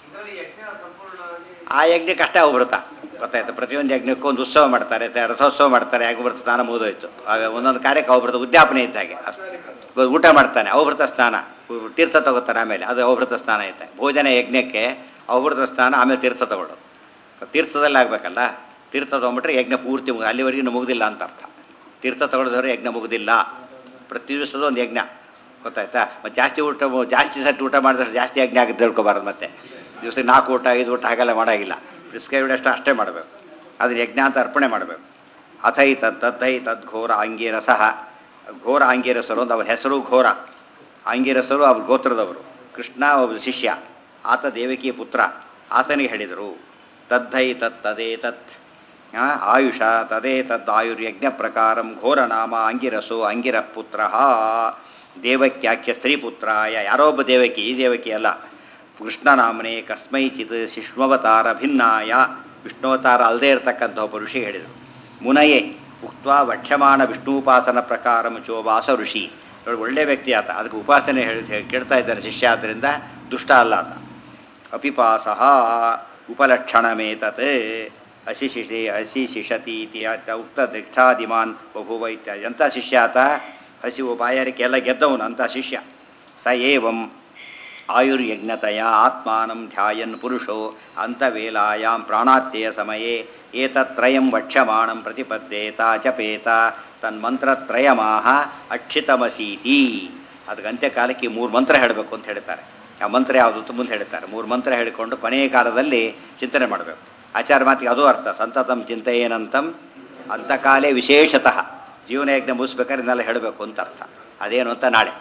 ಆ ಯಜ್ಞಕ್ಕೆ ಅಷ್ಟೇ ಅವಭೃತ ಗೊತ್ತಾಯ್ತು ಪ್ರತಿಯೊಂದು ಯಜ್ಞಕ್ಕೂ ಒಂದು ಉತ್ಸವ ಮಾಡ್ತಾರೆ ತ- ರಥೋತ್ಸವ ಮಾಡ್ತಾರೆ ಅವಭೃತ ಸ್ನಾನ ಮುಗಿದೋಯ್ತು ಆಗ ಒಂದೊಂದು ಕಾರ್ಯಕ್ಕೆ ಅವಭೃತ ಉದ್ಯಾಪನೆ ಇದ್ದಾಗೆ ಅಷ್ಟೇ. ಊಟ ಮಾಡ್ತಾನೆ ಅವಭೃತ ಸ್ನಾನ ಉ- ತೀರ್ಥ ತಗೋತಾನೆ ಆಮೇಲೆ ಅದು ಅವಭೃತ ಸ್ನಾನ ಐತೆ ಭೋಜನ ಯಜ್ಞಕ್ಕೆ ಅವಭೃತ ಸ್ನಾನ ಆಮೇಲೆ ತೀರ್ಥ ತಗೊಳ್ಳೋದು ತೀರ್ಥದಲ್ಲಿ ಆಗಬೇಕಲ್ಲ ತೀರ್ಥ ತಗೊಂಬಿಟ್ರೆ ಯಜ್ಞ ಪೂರ್ತಿ ಮುಗಿ ಅಲ್ಲಿವರೆಗೂ ಮುಗುದಿಲ್ಲ ಅಂತ ಅರ್ಥ ತೀರ್ಥ ತಗೊಳ್ಳೋದವ್ರೆ ಯಜ್ಞ ಮುಗುದಿಲ್ಲ ಪ್ರತಿ ದಿವಸದ ಒಂದು ಯಜ್ಞ ಗೊತ್ತಾಯ್ತಾ ಮತ್ತು ಜಾಸ್ತಿ ಊಟ ಜಾಸ್ತಿ ಸತಿ ಊಟ ಮಾಡಿದ್ರೆ ಜಾಸ್ತಿ ಯಜ್ಞ ಆಗುತ್ತೆ ತಿಳ್ಕೊಬಾರ್ದು ಮತ್ತೆ ದಿವಸಕ್ಕೆ ನಾಲ್ಕು ಊಟ ಐದು ಊಟ ಹಾಗೆಲ್ಲ ಮಾಡೋಂಗಿಲ್ಲ ಪ್ರಿಸ್ಕ್ರೈಬ್ಡ್ ಅಷ್ಟು ಅಷ್ಟೇ ಮಾಡಬೇಕು ಅದನ್ನ ಯಜ್ಞ ಅಂತ ಅರ್ಪಣೆ ಮಾಡಬೇಕು ಅಥೈ ತದ್ ತದ್ದೈ ತದ್ ಘೋರ ಆಂಗಿರಸಃ ಘೋರ ಆಂಗಿರಸರು ಅಂತ ಅವರ ಹೆಸರು ಘೋರ ಆಂಗಿರಸರು ಅವ್ರ ಗೋತ್ರದವರು ಕೃಷ್ಣ ಒಬ್ಬ ಶಿಷ್ಯ ಆತ ದೇವಕಿ ಪುತ್ರ ಆತನಿಗೆ ಹೇಳಿದರು ತದ್ದೈ ತತ್ ತದೇ ತತ್ ಆ, ಆಯುಷ ತದೇ ತದ್ ಆಯುರ್ಯಜ್ಞ ಪ್ರಕಾರಂ ಘೋರ ನಾಮ ಅಂಗಿರಸು ಅಂಗಿರ ಪುತ್ರ ದೇವಕ್ಯಾಖ್ಯ ಸ್ತ್ರೀಪುತ್ರಾಯ ಯಾರೋ ಒಬ್ಬ ದೇವಕಿ ಈ ದೇವಕಿ ಅಲ್ಲ ಕೃಷ್ಣನಾಮನೆ ಕಸ್ಮೈಚಿತ್ ಶಿಷ್ಮವತಾರ ಭಿನ್ನಾಯ ವಿಷ್ಣುವತಾರ ಅಲ್ಲದೆ ಇರತಕ್ಕಂಥ ಒಬ್ಬ ಋಷಿ ಹೇಳಿದರು ಮುನಯೇ ಉಕ್ತ ವಕ್ಷ್ಯಮಾಣ ವಿಷ್ಣುಪಾಸನ ಪ್ರಕಾರ ಚೋವಾಸ ಋಷಿ ನೋಡಿ ಒಳ್ಳೆ ವ್ಯಕ್ತಿ ಆತ ಅದಕ್ಕೆ ಉಪಾಸನೆ ಹೇಳಿ ಕೇಳ್ತಾ ಇದ್ದಾನೆ ಶಿಷ್ಯ ಆದ್ದರಿಂದ ದುಷ್ಟ ಅಲ್ಲ ಆತ ಅಪಿಪಾಸ ಉಪಲಕ್ಷಣಮೇತತ್ ಅಶಿಶಿಷೆ ಅಶಿಶಿಷತಿ ಇತಿ ಆತ ಉಕ್ತ ದೀಕ್ಷಾದಿಮಾನ್ ಬಭುವ ಇತ್ಯಾದಿ ಎಂಥ ಶಿಷ್ಯ ಆತ ಹಸಿವು ಬಾಯಾರಿಕೆ ಎಲ್ಲ ಗೆದ್ದವನು ಅಂಥ ಶಿಷ್ಯ ಸ ಏವಂ ಆಯುರ್ಯಜ್ಞತೆಯ ಆತ್ಮಾನಂ ಧ್ಯಾಯನ್ ಪುರುಷೋ ಅಂತವೇಲಾಯಾಂ ಪ್ರಾಣಾತ್ಯಯ ಸಮಯೇ ಏತತ್ರಯಂ ವಕ್ಷ್ಯಮಾಣಂ ಪ್ರತಿಪದ್ದೇತ ಜಪೇತ ತನ್ಮಂತ್ರತ್ರಯಮಾಹ ಅಕ್ಷಿತಮಸೀತಿ ಅದಕ್ಕೆ ಅಂತ್ಯಕಾಲಕ್ಕೆ ಮೂರು ಮಂತ್ರ ಹೇಳಬೇಕು ಅಂತ ಹೇಳ್ತಾರೆ ಆ ಮಂತ್ರ ಯಾವುದು ಅಂತ ಮುಂದೆ ಹೇಳ್ತಾರೆ ಮೂರು ಮಂತ್ರ ಹೇಳಿಕೊಂಡು ಕೊನೆಯ ಕಾಲದಲ್ಲಿ ಚಿಂತನೆ ಮಾಡಬೇಕು ಆಚಾರ ಮಾತಿಗೆ ಅದು ಅರ್ಥ ಸಂತತಂ ಚಿಂತೆಯೇನಂತಂ ಅಂತಕಾಲೇ ವಿಶೇಷತಃ ಜೀವನ ಯಜ್ಞ ಮುಗಿಸ್ಬೇಕಾದ್ರೆ ಇದನ್ನೆಲ್ಲ ಹೇಳಬೇಕು ಅಂತ ಅರ್ಥ ಅದೇನು ಅಂತ ನಾಳೆ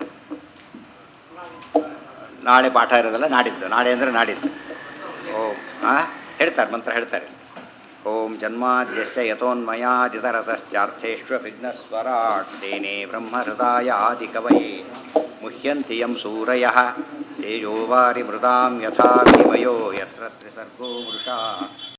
ನಾಳೆ ಪಾಠ ಇರೋದಲ್ಲ ನಾಡಿದ್ದು ನಾಳೆ ಅಂದರೆ ನಾಡಿದ್ದು ಓಂ ಹಾಂ ಹೇಳ್ತಾರೆ ಮಂತ್ರ ಹೇಳ್ತಾರೆ ಓಂ ಜನ್ಮಾದ್ಯಸ್ಯ ಯಥೋನ್ಮಯಾದಿತರತಶ್ಚಾರ್ಥೇಶ್ವ ವಿಘ್ನಸ್ವರಾಟ್ ತೇನೇ ಬ್ರಹ್ಮಹೃದಾಯ ಆದಿಕವಯೇ ಮುಹ್ಯಂತಿ ಯಂ ಸೂರಯಃ ತೇಜೋವಾರಿ ಮೃದಾಂ ಯಥಾ ವಿಮಯೋ ಯತ್ರ ತ್ರಿಸರ್ಗೋ ವೃಷಾ